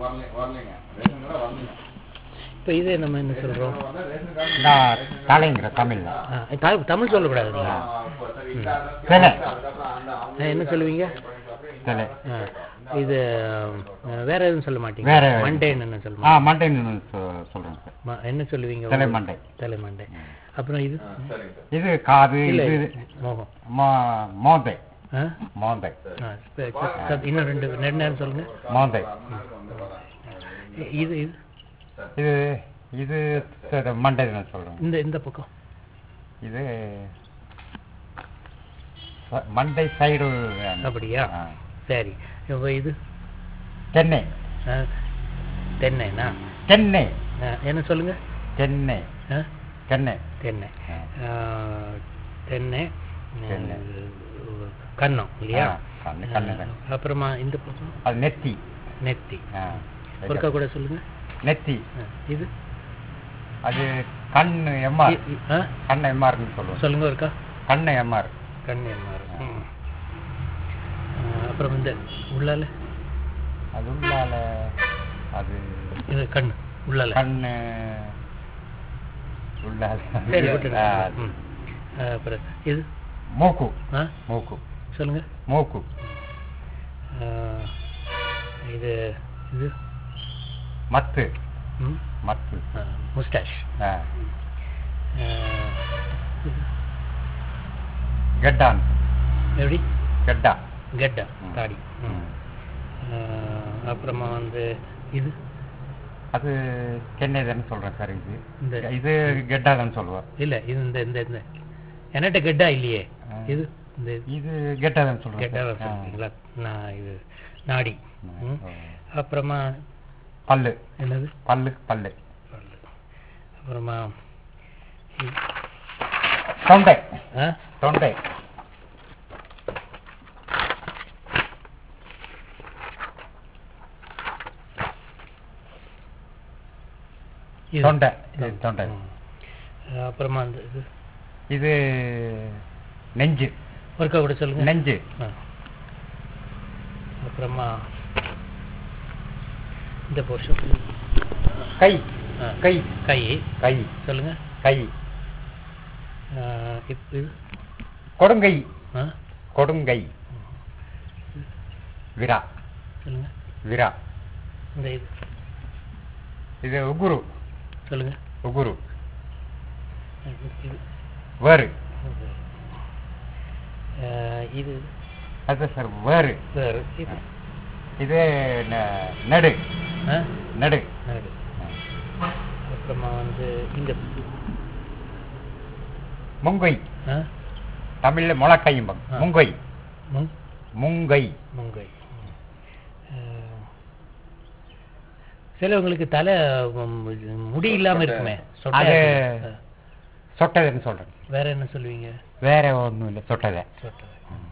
வரல வரலைங்க ரேஷன் கடை வரலைங்க இப்போ இதே நம்ம என்ன சொல்கிறோம் வந்து ரேஷன் கார்டு நான் தலைங்கிற தமிழ்ல தமிழ் சொல்லக்கூடாதுங்களா சிலை அதுக்கப்புறம் அந்த அவங்க ஆ, என்ன சொல்லுவீங்க சிலை ஆ, இது ஆ, வேற எதுவும் சொல்ல மாட்டீங்க வேற மண்டேன்னு என்ன சொல்ல ஆ மண்டைன்னு சொ- சொல்றேன் சார் மா- என்ன சொல்லுவீங்க சிலை மண்டை தலை மண்டை அப்புறம் இது சரிங்க சார் இது காது இல்ல இது மோகம் மோ- மோந்தை ஆ மோந்தை ஆ, இப்ப- இப்ப- சத்- இன்னும் ரெண்டு ரெண்டு நேரம் சொல்லுங்க மோந்தை வந்து வரேன் இ- இது இது இது இது சரி, மண்டைன்னு சொல்றேன் இந்த இந்த பக்கம் இது ச- மண்டை சைடு அப்படியா ஆ. சரி இப்போ இது தென்னை ஆ, தென்னைண்ணா தென்னை ஆ, என்ன சொல்லுங்க தென்னை ஆ தென்னை தென்னை ஆ. ஆ, தென்னை தென்னை. ஆ, கன்னம் இல்லையா ஆ, கண்ணு, கண்ணு தான். அப்புறமா இந்த பக்கம் அது நெத்தி நெத்தி ஆ. ஒருக்கா கூட சொல்லுங்க நெத்தி ஆ, இது அது கண் எம்ஆர் இ- இ- ஆ கண் எம்ஆர்னு சொல்லுவோம் சொல்லுங்க ஒருக்கா கண் எம்ஆர் கண் எம்மாறு அப்புறம் இந்த உள்ளால அது உள்ளால அது இது கண் உள்ளால கண்ணு உள்ளால சரி விட்டுடுங்க. ஆ, ம். ஆ, அப்புறம் இது மூக்கு ஆ மூக்கு சொல்லுங்க மூக்கு ஆ, இது இது மத்து ம் மத்து முஸ்டாஷ் ஆ. கெட்டான் எப்படி கெட்டா கெட்டா ம். தாடி ம். ம். ஆ, அப்புறமா வந்து இது அது கென்னைதான்னு சொல்றேன் சார் இது இந்த இது கெட்டாதான் சொல்லுவேன் இல்ல இது இந்த இந்த இந்த என்கிட்ட கெட்டா இல்லையே ஆ. இது இந்த இது கெட்டாதான் சொல்றேன் கெட்டா சார். ஆ. சொல்றீங்களா நான் இது நாடி ம். ஓ. அப்புறமா பல்லு என்னது பல்லு பல்லு பல்லு. அப்புறமா இது- தொண்டை ஆ தொண்டை இது. தொண்டை இது தொண்டை ம். அப்புறமா அந்த இது இது நெஞ்சு ஒருக்கா கூட சொல்லுங்க நெஞ்சு ஆ. அப்புறமா இந்த போர்ஷன் கை ஆ. கை கை கை சொல்லுங்க கை ஆ, இப் இது கொடுங்கை ஆ கொடுங்கை விரா சொல்லுங்க விரா இந்த இது இது உகுரு சொல்லுங்க உகுரு இது இது. வேறு ஆ, இது அது சார் வேறு வேறு இது இது ந- நடு ஆ நடு நடு. அப்புறமா வந்து இந்த முங்கை ஆ தமிழ்ல முளக்கையும்பம் ஆ. முங்கை முங் முங்கை முங்கை ஆ, சிலவங்களுக்கு தலை ம், முடி இல்லாம இருக்குமே சொட்டை அது இருக்குமே. சொட்டதைன்னு சொல்றேன் ஆ, வேற என்ன சொல்லுவீங்க வேற ஒண்ணும் இல்லை சொட்டதை சொட்டை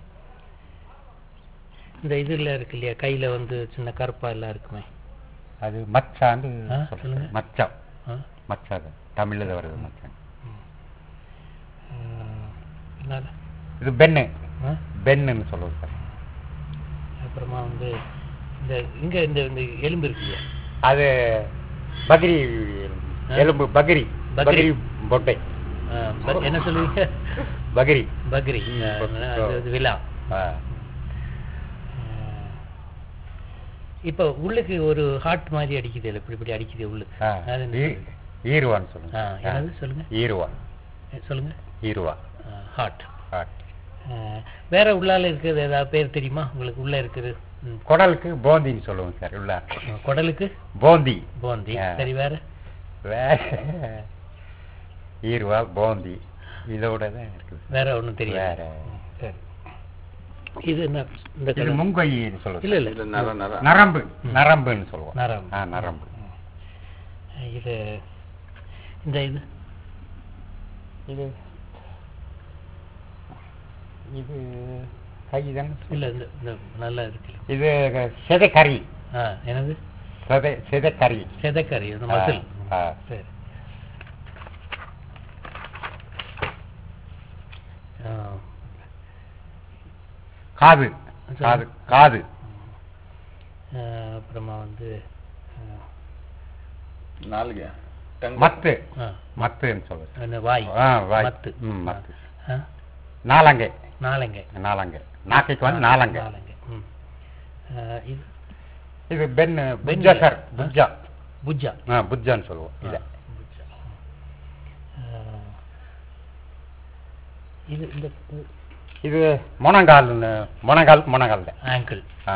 இந்த இதுல இருக்கு இல்லையா கையில வந்து சின்ன கருப்பா எல்லாம் இருக்குமே அது மச்சான்னு ஆ, சொல்றேன் சொல்லுங்க. மச்சம் ஆ? மச்சாது தமிழ்ல தான் வருது மச்சான் ஆ, என்னால? இது பென்னு ஆ? பென்னுன்னு சொல்லுவோம் சார் அப்புறமா வந்து இந்த இங்க இந்த இந்த எலும்பு இருக்கு இல்லையா அது பகிரி ஆ? எலும்பு பகிரி பகிரி. பகிரி பொட்டை ஆ, ப- என்ன சொல்லுவீங்க பகிரி பக்ரி ம், ஆ, பக்ரி. அது அது விழா ஆ. இப்போ உள்ளுக்கு ஒரு ஹார்ட் மாதிரி அடிக்குது இல்ல இப்படி இப்படி அடிக்குது உள்ளுக்கு ஆ. அது என்ன ஈ- சொல்லுங்க? ஈருவான்னு ஆ, சொல்லுங்க என்னது சொல்லுங்க ஈருவா எ, சொல்லுங்க ஈருவா ஹார்ட் ஆ. வேற உள்ளால இருக்கிறது ஏதாவது பேர் தெரியுமா உங்களுக்கு உள்ள இருக்குது ம். குடலுக்கு போந்தின்னு சொல்லுவோம் சார் உள்ள குடலுக்கு போந்தி போந்தி ஆ. சரி வேற வேற ஈருவா போந்தி இதோட தான் இருக்குது வேற ஒண்ணும் தெரியாது வேற சரி இது என்ன இந்த இது கடல்? முங்கொய்ன்னு சொல்லுவோம் இல்ல இல்ல இது நர நர நரம்பு நரம்புன்னு சொல்லுவோம் நரம்பு. ஆ நரம்பு இது இந்த இது இது இது கை தானே இல்ல இந்த இந்த நல்லா இருக்குல்ல இது செதைக்கறி ஆ என்னது செதை செதைக்கறி செதக்கறி இந்த ஆ, மசில் ஆ. சரி ஆ, காது காது காது ஆ, அப்புறமா வந்து நாலுங்க டங்கு. மத்து ஆ, மத்துன்னு சொல்லுவோம் அந்த வாய் ஆ வாய் மத்து ம் மத்து ஆ, நாலங்கை நாலங்கை நாலங்கை நாக்கைக்கு வந்து நாலங்கை நாலங்கை ம் ஆ, இது இது பென் புஜ்ஜா சார் புஜ்ஜா புஜ்ஜா ஆ புஜ்ஜான்னு சொல்லுவோம் இதை புஜ்ஜா ஆ, இது இந்த இது முனங்கால்னு முனங்கால் முனங்கால் தான் ஆங்கிள் ஆ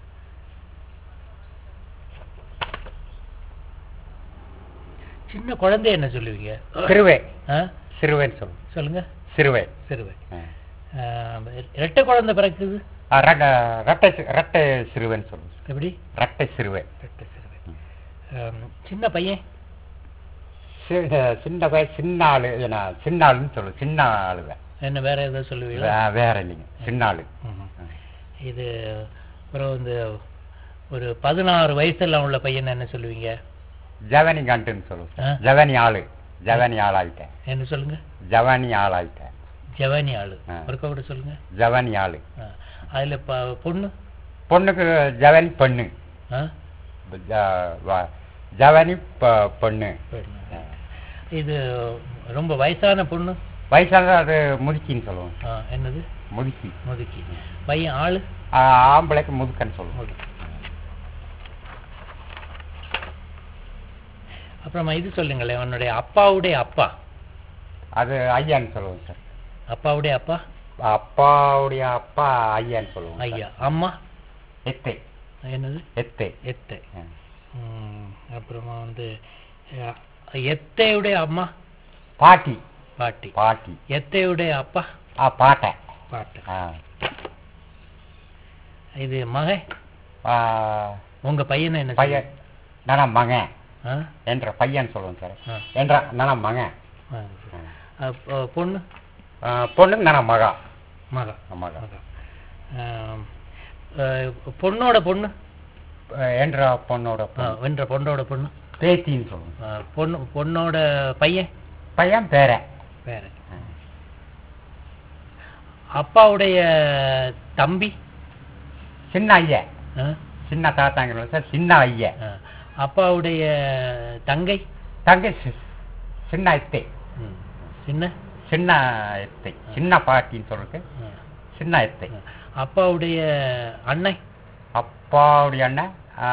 சின்ன குழந்தை என்ன சொல்லுவீங்க சிறுவை ஆ சிறுவைன்னு சொல்லுவோம் சொல்லுங்க சிறுவை சிறுவை ஆ. ஆ, ரெட்டை குழந்தை பிறக்குது ஆ, ரெட்டை ரெட்டை சி- ரெட்டை சிறுவைன்னு சொல்லுவோம் எப்படி ரெட்டை சிறுவை ரெட்டை சிறுவை ஆம், சின்ன பையன் சி- சின்ன பையன் சின்ன ஆளு என்ன சின்ன ஆளுன்னு சொல்லுவோம் சின்ன ஆளுவேன் என்ன வேற ஏதாவது சொல்லுவீங்களா வே- வேற இல்லைங்க சின்ன ஆளு ம்ஹும். இது அப்புறம் இந்த ஒரு பதினாறு வயசுல உள்ள பையன் என்ன சொல்லுவீங்க ஜவனி கண்டுன்னு ஆ? சொல்லுவோம் ஜவனி ஆளு ஜவனி ஆளாயிட்டேன் என்ன சொல்லுங்க ஜவனி ஆளாயிட்டேன் ஜவானி ஆளு ஆ. ஒருக்க கூட சொல்லுங்க ஜவனி ஆளு ஆ. அதுல ப- பொண்ணு பொண்ணுக்கு ஜவனி பொண்ணு ஆ? ஜ- வ- ஜவனி ப- பொண்ணு பொண்ணு. இது ரொம்ப வயசான பொண்ணு வயசான அது முதுக்கின்னு சொல்லுவோம் ஆ, என்னது முதுக்கி முதுக்கி பையன் ஆளு ஆ, ஆம்பளைக்கு முதுக்கன்னு சொல்லுவோம் முதுக்கி அப்புறமா இது சொல்லுங்களேன் உன்னுடைய அப்பாவுடைய அப்பா அது ஐயான்னு சொல்லுவோம் சார் அப்பாவுடைய அப்பா அப்பாவுடைய அப்பா ஐயான்னு சொல்லுவோம் சார். ஐயா அம்மா எத்தை என்னது எத்தை எத்தை ஆ. ம், அப்புறமா வந்து அஹ், எத்தையுடைய அம்மா பாட்டி பாட்டி பாட்டி எத்தையுடைய அப்பா ஆ பாட்டை பாட்டு ஆ. இது மகன் ஆ, உங்க பையனை என்ன பையன் நானா மகன் ஆ? என்ற பையன் சொல்லுவோம் சார் ஆ. என்ற நானா மகன் ஆ, சரி. அப்ப, பொண்ணு ஆ, பொண்ணுக்கு நானா மகா மகா மகா மகா ஆம், அஹ், பொண்ணோட பொண்ணு என்ற பொண்ணோட ஆ, பொண்ணு. வென்ற பொண்ணோட பொண்ணு பேத்தின்னு சொல்லுவோம் ஆ, பொண்ணு பொண்ணோட பையன் பையன் பேர வேற அப்பாவுடைய தம்பி சின்ன ஐயன் ஆ? சின்ன தாத்தாங்க சார் சின்ன ஐயன் ஆ. அப்பாவுடைய தங்கை தங்கை சி- சின்ன எத்தை ம். சின்ன சின்ன எத்தை சின்ன பாட்டின்னு சொல்றது ஆ. சின்ன எத்தை ஆ. அப்பாவுடைய அண்ணன் அப்பாவுடைய அண்ணன் ஆ,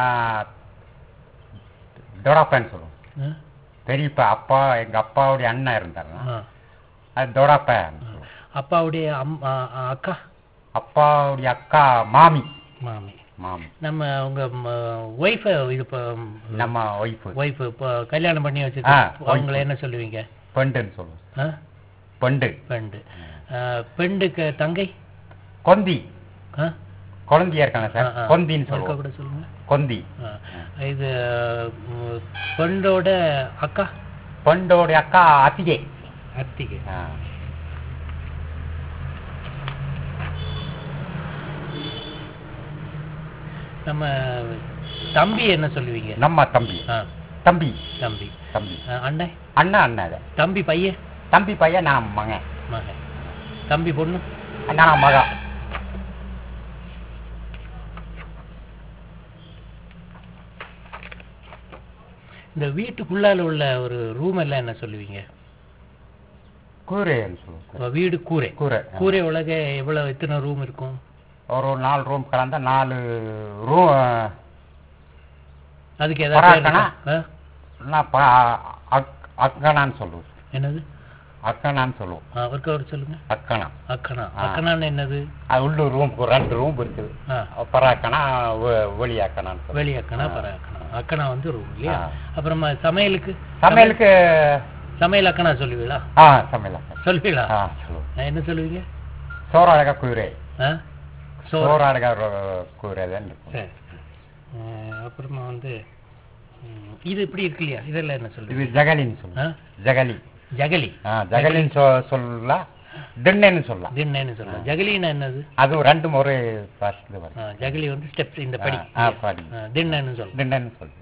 தொடாப்பன்னு சொல்லுவோம் ஆ? பெரியப்பா அப்பா எங்க அப்பாவுடைய அண்ணன் இருந்தாருன்னா ஆ. அது தொடாப்பன் அப்பாவுடைய அம் ஆ, ஆ, அக்கா அப்பாவுடைய அக்கா மாமி மாமி மாமி நம்ம உங்க ஒய்ஃபை இது நம்ம ஒய்ஃபு ஒய்ஃப் இப்போ கல்யாணம் பண்ணி வச்சு ஆ, அவங்கள wife. என்ன சொல்லுவீங்க பெண்டுன்னு சொல்லுவோம் ஆ? பெண்டு பெண்டு ஆ, பெண்டுக்கு தங்கை கொந்தி ஆ? குழந்தையா இருக்காங்க ஆ, சார் ஆ. கொந்தின்னு ஒருக்கா சொல்லுவோம் கூட சொல்லுங்க கொந்தி ஆ. இது ம், பெண்டோட அக்கா பெண்டோடைய அக்கா அத்திகை அத்திகை ஆ. நம்ம தம்பி என்ன சொல்லுவீங்க நம்ம தம்பி ஆ, தம்பி தம்பி தம்பி ஆ, அண்ணன் அண்ணா அண்ணன் தம்பி பையன் தம்பி பையன் நான் மகன் மகன் தம்பி பொண்ணு நான் மகா இந்த வீட்டுக்குள்ளால உள்ள ஒரு ரூம் எல்லாம் என்ன சொல்லுவீங்க கூரைன்னு சொல்லுவோம் சார். உங்க வீடு கூரை கூரை ஆ. கூரை உலக எவ்வளவு எத்தனை ரூம் இருக்கும் ஒரு நாலு ரூம் கலந்தா நாலு ரூம் அதுக்கு ஏதாவது பேர் பராக்கனா? இருக்கா? ஆ? நான் ப- அக்- அக்கனான்னு சொல்லுவோம் என்னது அக்கனான்னு சொல்லுவோம் ஆ, ஒருக்கா ஒரு சொல்லுங்க அக்கனா அக்கனா ஆ. அக்கனான்னு என்னது அது உள்ள ரூம் ரெண்டு ரூம் இருக்குது ஆ பராக்கனா வெளி அக்கனான்னு சொல்லுவோம் வெளி அக்கனா ஆ. பர அக்கனா அக்கனா வந்து ரூம் இல்லையா ஆ. அப்புறமா சமையலுக்கு சமையலுக்கு சமையல் அக்கனா சொல்லுவீங்களா ஆ சமையல் அக்கா சொல்லுவீங்களா ஆ சொல்லுவோம் ஆ, என்ன சொல்லுவீங்க சோறாடகா கூரை ஆ சோறு சோறாடகா கூரை தான் இருக்கும் சரி ஆ, அப்புறமா வந்து ம், இது இப்படி இருக்கு இல்லையா இதெல்லாம் என்ன இது சொல்லுவீங்க ஜகலின்னு ஆ? சொல்லுவோம் ஜகலி ஜகலி ஆ ஜகலின்னு சொ சொல்லலாம் திண்ணைன்னு சொல்லலாம் திண்ணைன்னு சொல்லலாம் ஜகலின்னா என்னது அதுவும் ரெண்டு முறை பாசிட்டு ஆ, வரும் ஜகலி வந்து ஸ்டெப்ஸ் இந்த படி ஆ, ஆ, படி. ஆ, திண்ணைன்னு சொல்லலாம் திண்ணைன்னு சொல்லுவோம்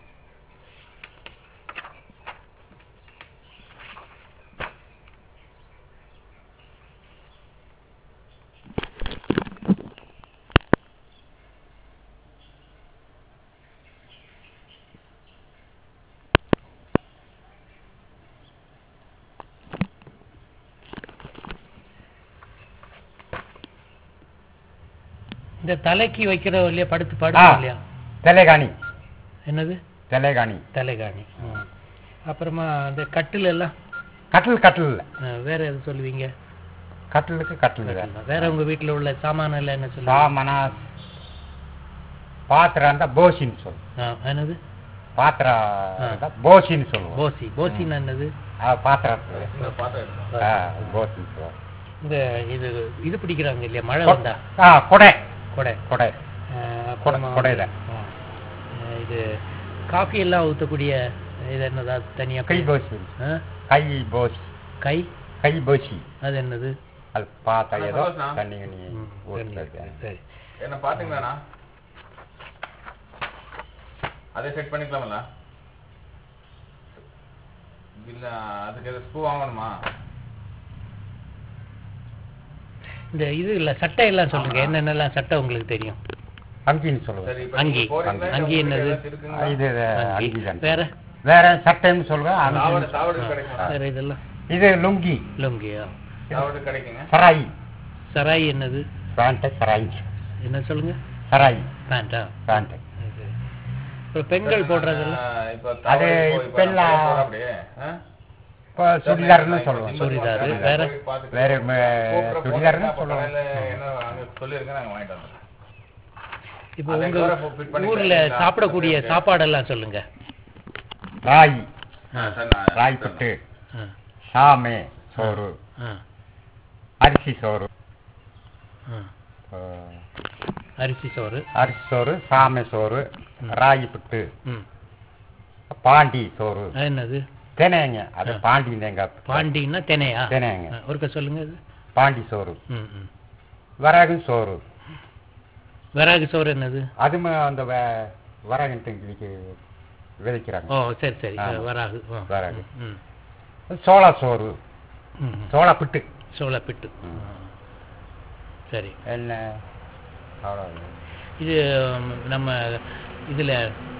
இந்த தலைக்கு வைக்கிறோம் இல்லையா படுத்து படுத்து ஆ. இல்லையா தலைகாணி என்னது தலைகாணி தலைகாணி ம். அப்புறமா இந்த கட்டில் எல்லாம் கட்டில் கட்டில் இல்லை ஆ, வேற எது சொல்லுவீங்க கட்டிலுக்கு கட்டில் தான் கட்டில் தான். வேற உங்க வீட்டுல உள்ள சாமான எல்லாம் என்ன சொல்லுவீங்க சாமனா பாத்திரம் இருந்தால் போசின்னு சொல்லுவோம் ஆ, என்னது பாத்திரம் இருந்தா போசின்னு சொல்லுவோம் போசி போசின்னா என்னது ஆ, பாத்திரத்துல இந்த பாத்திரம் இருக்கும் ஆ போசின்னு சொல்லுவோம் இந்த இது இது பிடிக்கிறாங்க இல்லையா மழை கொ- வந்தா ஆ கொடை கொடை கொடை ஆ, அப்புறமா கொடையில. ஆ. ஆ, இது காஃபி எல்லாம் ஊற்றக்கூடிய இது என்னதா தனியா கை போசி ஆ? கை போசி கை கை போசி அது என்னது அது பார்த்தா ஆனா ஏதோ சந்தோஷம். தண்ணி கண்ணி ம், ஊற்றுறது சரி என்ன பாத்தீங்களாண்ணா அதே செட் பண்ணிக்கலாம்ல இல்ல அதுக்கு எது ஸ்பூ வாங்கணுமா இந்த இது இல்ல சட்டை எல்லாம் சொல்லுங்க என்னென்னலாம் சட்டை உங்களுக்கு தெரியும் அங்கின்னு சொல்லுவோம் சரி இப்ப அங்கி. நீங்க போறீங்களா? இல்ல அங்கி உங்களுக்கு என்னது? ஏதாச்சும் இருக்குங்களா? இது அங்கி. அங்கி தான் வேற வேற சட்டைன்னு சொல்லுவேன் சாவடு அங்கி சாவடு கிடைக்குமா வேற இதெல்லாம் இது லுங்கி லுங்கியா சாவடு கிடைக்குங்க சராய் சராய் என்னது பேண்ட்டு சராய் என்ன சொல்லுங்க சராய் பேண்டா பேண்ட்டு அப்புறம் பெண்கள் போடுறதெல்லாம் ஆ, இப்ப அது தவறு இப்போ இப்ப இப்பெல்லாம் நம்ம போறோம் அப்படியே, ஆ? இப்போ சுடிதார்னு சொல்லுவோம் சுடிதாரு, நான் வேற? போய் பார்த்துட்டு வேற ம- கூப்பிடுற சுடிதார்னு போனீங்கன்னா அப்ப சொல்லுவோம். கடையில என்ன அங்க சொல்லிருக்கேன் நாங்க வாங்கிட்டு வந்துடுறோம் இப்போ அதை உங்க கூட fit பண்ணி ஊர்ல தரீங்களா? சாப்பிடக்கூடிய Okay. சாப்பாடெல்லாம் சொல்லுங்க ராய் ஆ, சரி, நான் ராய் புட்டு ஆ, சாமை சோறு ஆ, அரிசி சோறு ஆ. அஹ், அரிசி சோறு அரிசி சோறு சாமை சோறு ராகி புட்டு ம் பாண்டி சோறு அது என்னது தினைங்க அது ஆ. பாண்டி எங்க பாண்டின்னா தெனையா தினைங்க ஆ, ஒருக்கா சொல்லுங்க அது பாண்டி சோறு ம் ம் வரகு சோறு விறகு சோறு என்னது அதுமே அந்த வ- வரகுன்ட்டு இன்னைக்கு விதைக்கிறாங்க ஓ சரி சரி ஆமா. வராகு ஆ. வராகு. ம் சோள சோறு ம், ம். சோள புட்டு சோளப்பிட்டு ம். ஆ. சரி என்ன அவ்வளோ இது ம், நம்ம இதுல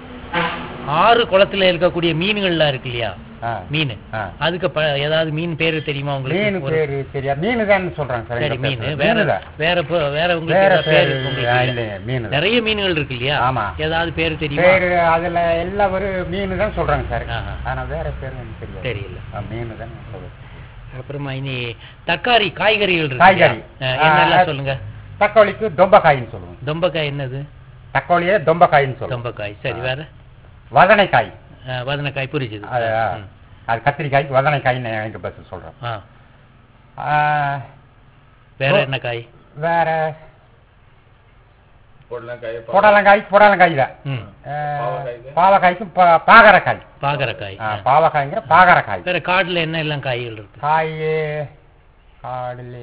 ஆறு குளத்துல இருக்கக்கூடிய மீன்கள்லாம் இருக்கு இல்லையா ஆ மீன் ஆ. அதுக்கு ப- ஏதாவது மீன் பேரு தெரியுமா மீன் உங்களுக்கு ஒரு- பேரு சரியா மீன் தான் சொல்றாங்க சார் சரி எங்க மீன் பேசுறது. வேற மீனுதான். வேற ப- வேற உங்களுக்கு வேற ஏதாவது பேரு பேரு உங்களுக்கு ஆ, இல்ல? இல்லைங்க மீன் தான். நிறைய மீன்கள் இருக்கு இல்லையா ஆமா. ஏதாவது பேரு தெரியுமா பேரு அதுல எல்லா ஒரு மீன் தான் சொல்றாங்க சார் ஆஹா. ஆனா வேற பேரு எனக்கு தெரியாது தெரியல ஆ, மீன் தான் சொல்றேன் அப்புறமா இனி தக்காளி காய்கறிகள் இருக்கு காய்கறி. இல்லையா? ஆ, என்னெல்லாம் ஆ, சொல்லுங்க தக்காளிக்கு தொம்பக்காயின்னு சொல்லுவோம் தொம்பக்காய் என்னது தக்காளியே தொம்பக்காயின்னு சொல்லுவோம் தொம்பக்காய் சரி ஆ. வேற வதனைக்காய் ஆ, வதனக்காய் புரிச்சுது அது ஆ, ம். அது கத்திரிக்காய்க்கு வதனைக்காய்ன்னு எங்க பஸ் சொல்றோம் ஆ ஆ, வேற ஓ. என்ன காய் வேற பொடலங்காய், பா- புடலங்காய் புடலங்காய் தான் ம் ஆ, பாவக்காய்க்கு? பாவக்காய்க்கும் பா- பாகரக்காய் பாகரக்காய் ஆ, பாவக்காய்ங்கிற பாகரக்காய் வேற காடுல என்ன எல்லாம் காய்கள் இருக்கு காய் காடுல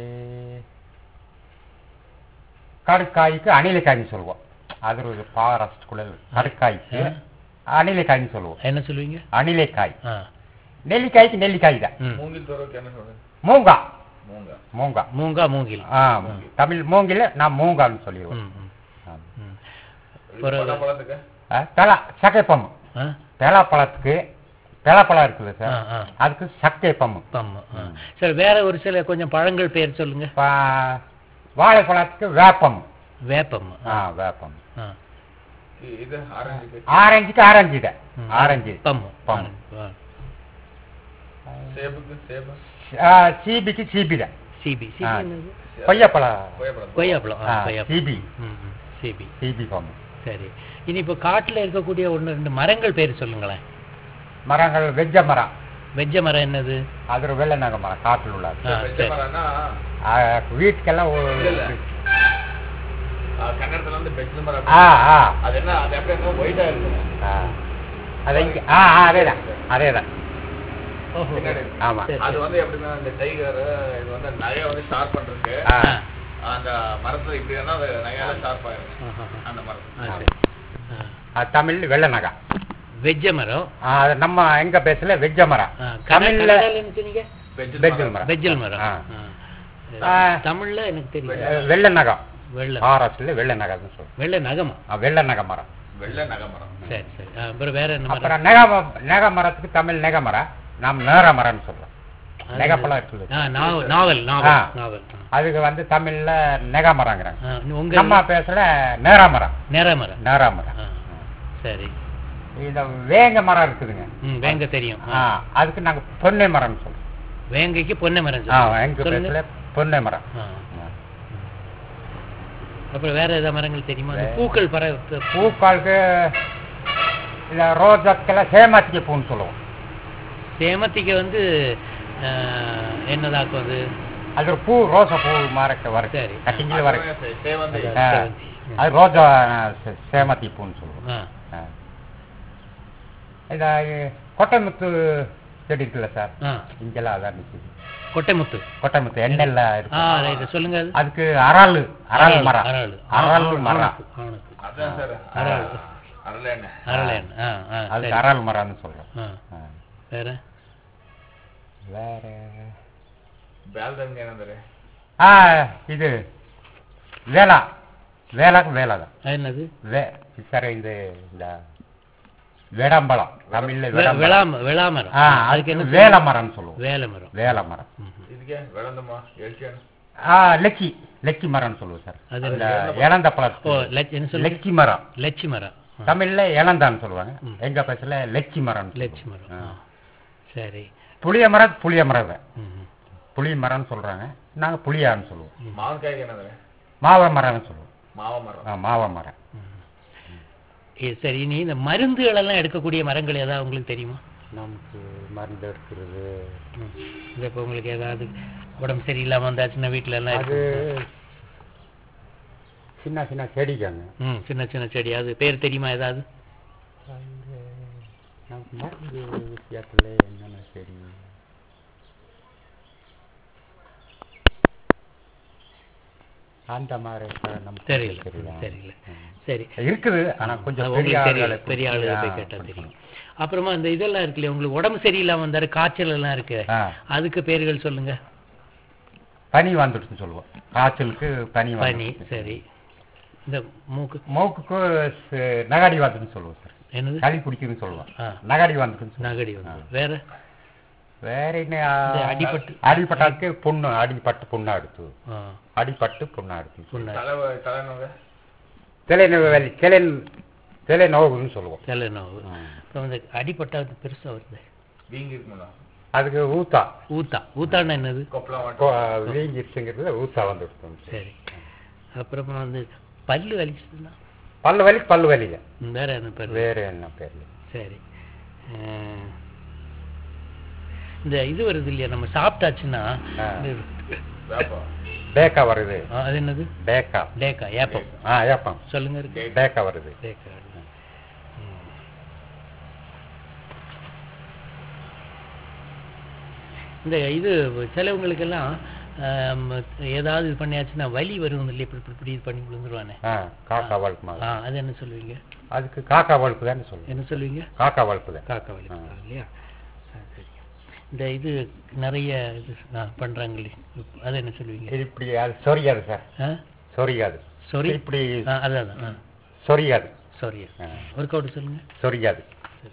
கடுக்காய்க்கு அணிலைக்காய்ன்னு சொல்லுவோம் அது ஒரு ஃபாரஸ்ட்குள்ள கடுக்காய்க்கு ஆ. அணிலைக்காய்ன்னு சொல்லுவோம் என்ன சொல்லுவீங்க அணிலைக்காய் ஆ நெல்லிக்காய்க்கு நெல்லிக்காய் தான் ம் மூங்கில் தோறுக்கு என்ன சொல்றது மூங்கா மூங்க மூங்கா மூங்கா மூங்கில் ஆ தமிழ் மூங்கில நான் மூங்கான்னு சொல்லிடுவேன் ம் ம் ஆமா. ம் இது பிறகு- பலாப்பழத்துக்கு ஆ, பெலா சக்கைப்பம் ஆ பெலாப்பழத்துக்கு பெலாப்பழம் இருக்குது ஆ சார் ஆ அதுக்கு சக்கைப்பம் பம்மு ஆ சரி வேற ஒரு சில கொஞ்சம் பழங்கள் பேர் சொல்லுங்க பா- வாழைப்பழத்துக்கு வேப்பம் வேப்பம் ஆ வேப்பம் ஆ இ- இது ஆரஞ்சுக்கு ஆரஞ்சுக்கு ஆரஞ்சு தான் ம். ஆரஞ்சு பம்மு பம்மு. ஆ. சேபுக்கு சேபு ஆ, சீபிக்கு சீபி தான் சிபி சிபி ஆ. என்னது கொய்யாப்பழம் கொய்யாப்பழம் கொய்யாப்பழம் ஆ ஆ, கொய்யாப்பழம் சிபி ம் ம் சிபி சீபி பம் சரி இனி இப்போ காட்டுல இருக்கக்கூடிய ஒன்று ரெண்டு மரங்கள் பேர் சொல்லுங்களேன் மரங்கள் வெஜ்ஜ மரம் வெஜ்ஜ மரம் என்னது அது ஒரு வெள்ளை நகை மரம் காட்டில் உள்ளது ஆ, வெச்ச சரி. மரம்னா ஆ, வீட்டுக்கெல்லாம் ஒரு இல்ல, இல்ல. ஆ, கன்னடத்துல வந்து பெட்ல மரம் ஆ ஆ அது என்ன அது எப்படி என்ன ஒயிட்டா இருக்கும் ஆ அது இங்க ஆ ஆ அதேதான் அதேதான் ஓஹோ பின்னாடி. ஆமா சரி, அது சரி. வந்து எப்படின்னா இந்த டைகர் இது வந்து நகைய வந்து ஷார்ப் பண்றதுக்கு ஆ ஆ. அந்த மரத்துல இப்படி வேணா அது நகையால ஷார்ப் ஆயிரும் ஆஹா. அந்த ஆ, மரத்துல சரி. ஆ. அது தமிழ் வெள்ளை நகை வெஜ்ஜ மரம் ஆ, அது நம்ம எங்க பேசல வெஜ்ஜ மரம் ஆ, கன்னட- தமிழ்ல கன்னடால என்ன சொன்னீங்க வெஜ்ஜில் வெஜ்ஜல் மரம் வெஜ்ஜல் மரம் ஆ. ஆ. ஆ. தமிழ்ல எனக்கு தெரியும் அஹ், வெள்ளை நகம் வெள்ளை ஆர்எஸ்ல வெள்ளை நகைன்னு சொல்லுவோம் வெள்ளை நகமா ஆ, வெள்ளை நகை மரம் வெள்ளை நகை மரம் சரி சரி ஆ, அப்புறம் வேற என்ன மரம் அப்புறம் நெக நெக மரத்துக்கு தமிழ் நெக மரம் நாம் நேர மரம்னு சொல்றோம் அது- நெகப்பழம் இருக்குது ஆ, நாவல் நாவல் நாவல் ஆ. நாவல் ஆ. அதுக்கு வந்து தமிழ்ல நெகாமரங்கிறாங்க ஆ, உங்க நம்ம பேசுற நேராமரம் நேரமரம் நேராமரம் ஆ, சரி இந்த வேங்க மரம் இருக்குதுங்க ம் வேங்க தெரியும் ஆ, அதுக்கு நாங்க பொன்னை மரம்னு சொல்றோம் வேங்கைக்கு பொன்னை மரம் ஆ சொல்லுங்க. எங்க சொல்லுங்க பேசுற பொன்னை மரம் ஆ. ஆ. அப்புறம் வேற ஏதாவது மரங்கள் தெரியுமா அந்த வே- பூக்கள் பர பூக்காலுக்கு இல்ல ரோஜாக்கெல்லாம் சேமாத்திக்க பூன்னு சொல்லுவோம் சேமத்திக்கு வந்து ஆ, என்னதாக்கும் அது அது ஒரு பூ ரோசா பூ மாறக்க வர சரி. கட்டிங்கில் வர சேவந்தி அதான். ஆ. சேவந்தி. அது ரோஜா சே- சேமத்தி பூன்னு சொல்லுவோம் ஆ ஆ. இதா கொட்டைமுத்து செடி இருக்குல்ல சார் ஆ இங்கெல்லாம் அதான் நிற்குது கொட்டைமுத்து கொட்டைமுத்து எண்ணெய்லாம் ஆ இருக்கு ரைட் சொல்லுங்க அது அதுக்கு அரளு அரளு மரம் அரளு அரளு மரம் ஆனத்து, ஆனத்து. அதான் சார் அரளு அரளை எண்ணெய் அரளேன் ஆ ஆ அதுக்கு சரி அரளு மரம்னு சொல்றோம் ஆ ஆ. வேற வேற பேல்தங்க என்னது ஆ இது வேளா வேளாக்கு வேளா தான் அது என்னது வே சார் இந்த இந்த வேடாம்பழம் தமிழ்ல வெ- வேடாம்பழம் விளாம விளாமரம் ஆ அதுக்கு அதுக்கு என்ன வேல மரம்னு சொல்லுவோம் வேலை மரம் வேல மரம் இதுக்கே விளந்தமா எழுச்சியான ஆ லெக்கி லெக்கி மரம்னு சொல்லுவோம் சார் அது இந்த இளந்த ஓ பழம் லெச் என்ன சொல்லு லெக்கி மரம் லட்சி மரம் ஆ, தமிழ்ல இளந்தான்னு சொல்லுவாங்க எங்க பேசல லெக்கி மரம் லட்சி மரம் ஆ. சரி புளிய மரம் புளிய மரம் தான். ம், ம். புளிய மரம்னு சொல்றாங்க நாங்க புளியான்னு சொல்லுவோம் மாவன்காய்க்கு என்னது மாவ மரம்னு சொல்லுவோம் மாவ மரம் ஆ, மாவ மரம் ஏ, சரி நீ இந்த மருந்துகள் எல்லாம் எடுக்கக்கூடிய மரங்கள் ஏதாவது உங்களுக்கு தெரியுமா நமக்கு மருந்து எடுக்கிறது ம். இந்த இப்போ உங்களுக்கு ஏதாவது உடம்பு சரியில்லாம வந்தாச்சுன்னா வீட்டுல எல்லாம் அது இருக்கும். சின்ன சின்ன செடிக்காங்க ம் சின்ன சின்ன செடி அது பேர் தெரியுமா ஏதாவது நமக்கு மருந்து விஷயத்துல என்னென்ன செடி அந்த மாதிரி சார் நமக்கு தெரியல தெரியல. தெரியல சரி இருக்குது ஆனா கொஞ்சம் அது பெரிய உங்களுக்கு தெரியல ஆளுகளை பெரிய ஆளு பிடிச்சி, போய் ஆ, கேட்டா பிடிக்கணும். தெரியும் அப்புறமா இந்த இதெல்லாம் இருக்கு இல்லையா உங்களுக்கு உடம்பு சரியில்லாம வந்தாரு காய்ச்சல் எல்லாம் இருக்கு ஆ, அதுக்கு பேர்கள் சொல்லுங்க பனி வந்துடுச்சுன்னு சொல்லுவோம் காய்ச்சலுக்கு பனி பனி வந்துடுச்சு. சரி இந்த மூக்கு மூக்குக்கு ச- நகாடி வந்துன்னு சொல்லுவோம் சார் என்னது சளி பிடிக்குதுன்னு சொல்லுவோம் ஆ. நகாடி வந்துடுன்னு சொல்லுவோம் நகடி வந்து வேற வேற என்ன இந்த ஆ, அடிபட்டு அடிபட்டாக்கு புண்ணு அடிபட்டு புண்ணா எடுத்து ஆ, அடிபட்டு புண்ணா எடுத்து புண்ணு தலை தலைநோங்க தலைநோய் தலை தலை நோவுன்னு சொல்லுவோம் தலை நோவு ஆ. அப்புறம் இந்த அடிப்பட்டா அது பெருசா வருது வீங்கி இருக்குங்களா அதுக்கு ஊத்தா ஊத்தா ஊத்தான்னா என்னது கொப்பளம் கொ- மட்டும் வீங்கிருச்சுங்கிறது ஊத்தா வந்துடுச்சு சரி அப்புறமா வந்து பல்லு வலிச்சதுன்னா பல்லு வலி பல்லு வலிங்க ம், வேற என்ன பேர் வேற என்ன பேர்ல சரி அஹ், இந்த இது வருது இல்லையா நம்ம சாப்பிட்டாச்சுன்னா ஆ. இந்த- வேப்பம் பேக்கா வருது ஆ, அது என்னது பேக்கா டேக்கா ஏப்பம் ஆ ஏப்பம் சொல்லுங்க இருக்கு பேக்கா வருது டேக்கா ம். இந்த இது சிலவங்களுக்கெல்லாம் ஆம், ஏதாவது இது பண்ணியாச்சுன்னா வலி வரும் இல்லையா இப்படி இப்படி இப்படி இது பண்ணி விழுந்துருவானே ஆ காக்கா வழுப்பு மாதிரி ஆ அது என்ன சொல்லுவீங்க அதுக்கு காக்கா வழுப்பு தான் சொல்லுவோம் என்ன சொல்லுவீங்க காக்கா வழுப்பு தான் காக்கா வலி இல்லையா ஆ, சரி இந்த இது நிறைய இது ஆ, பண்றாங்களே அது என்ன சொல்லுவீங்க இது இப்படி அது சொரியாது சார் ஆ சொரியாது சாரி இப்படி ஆ அதான் அதான் ஆ சொரியாது சாரி ஆ, ஒர்க் அவுட் சொல்லுங்க சொரியாது சரி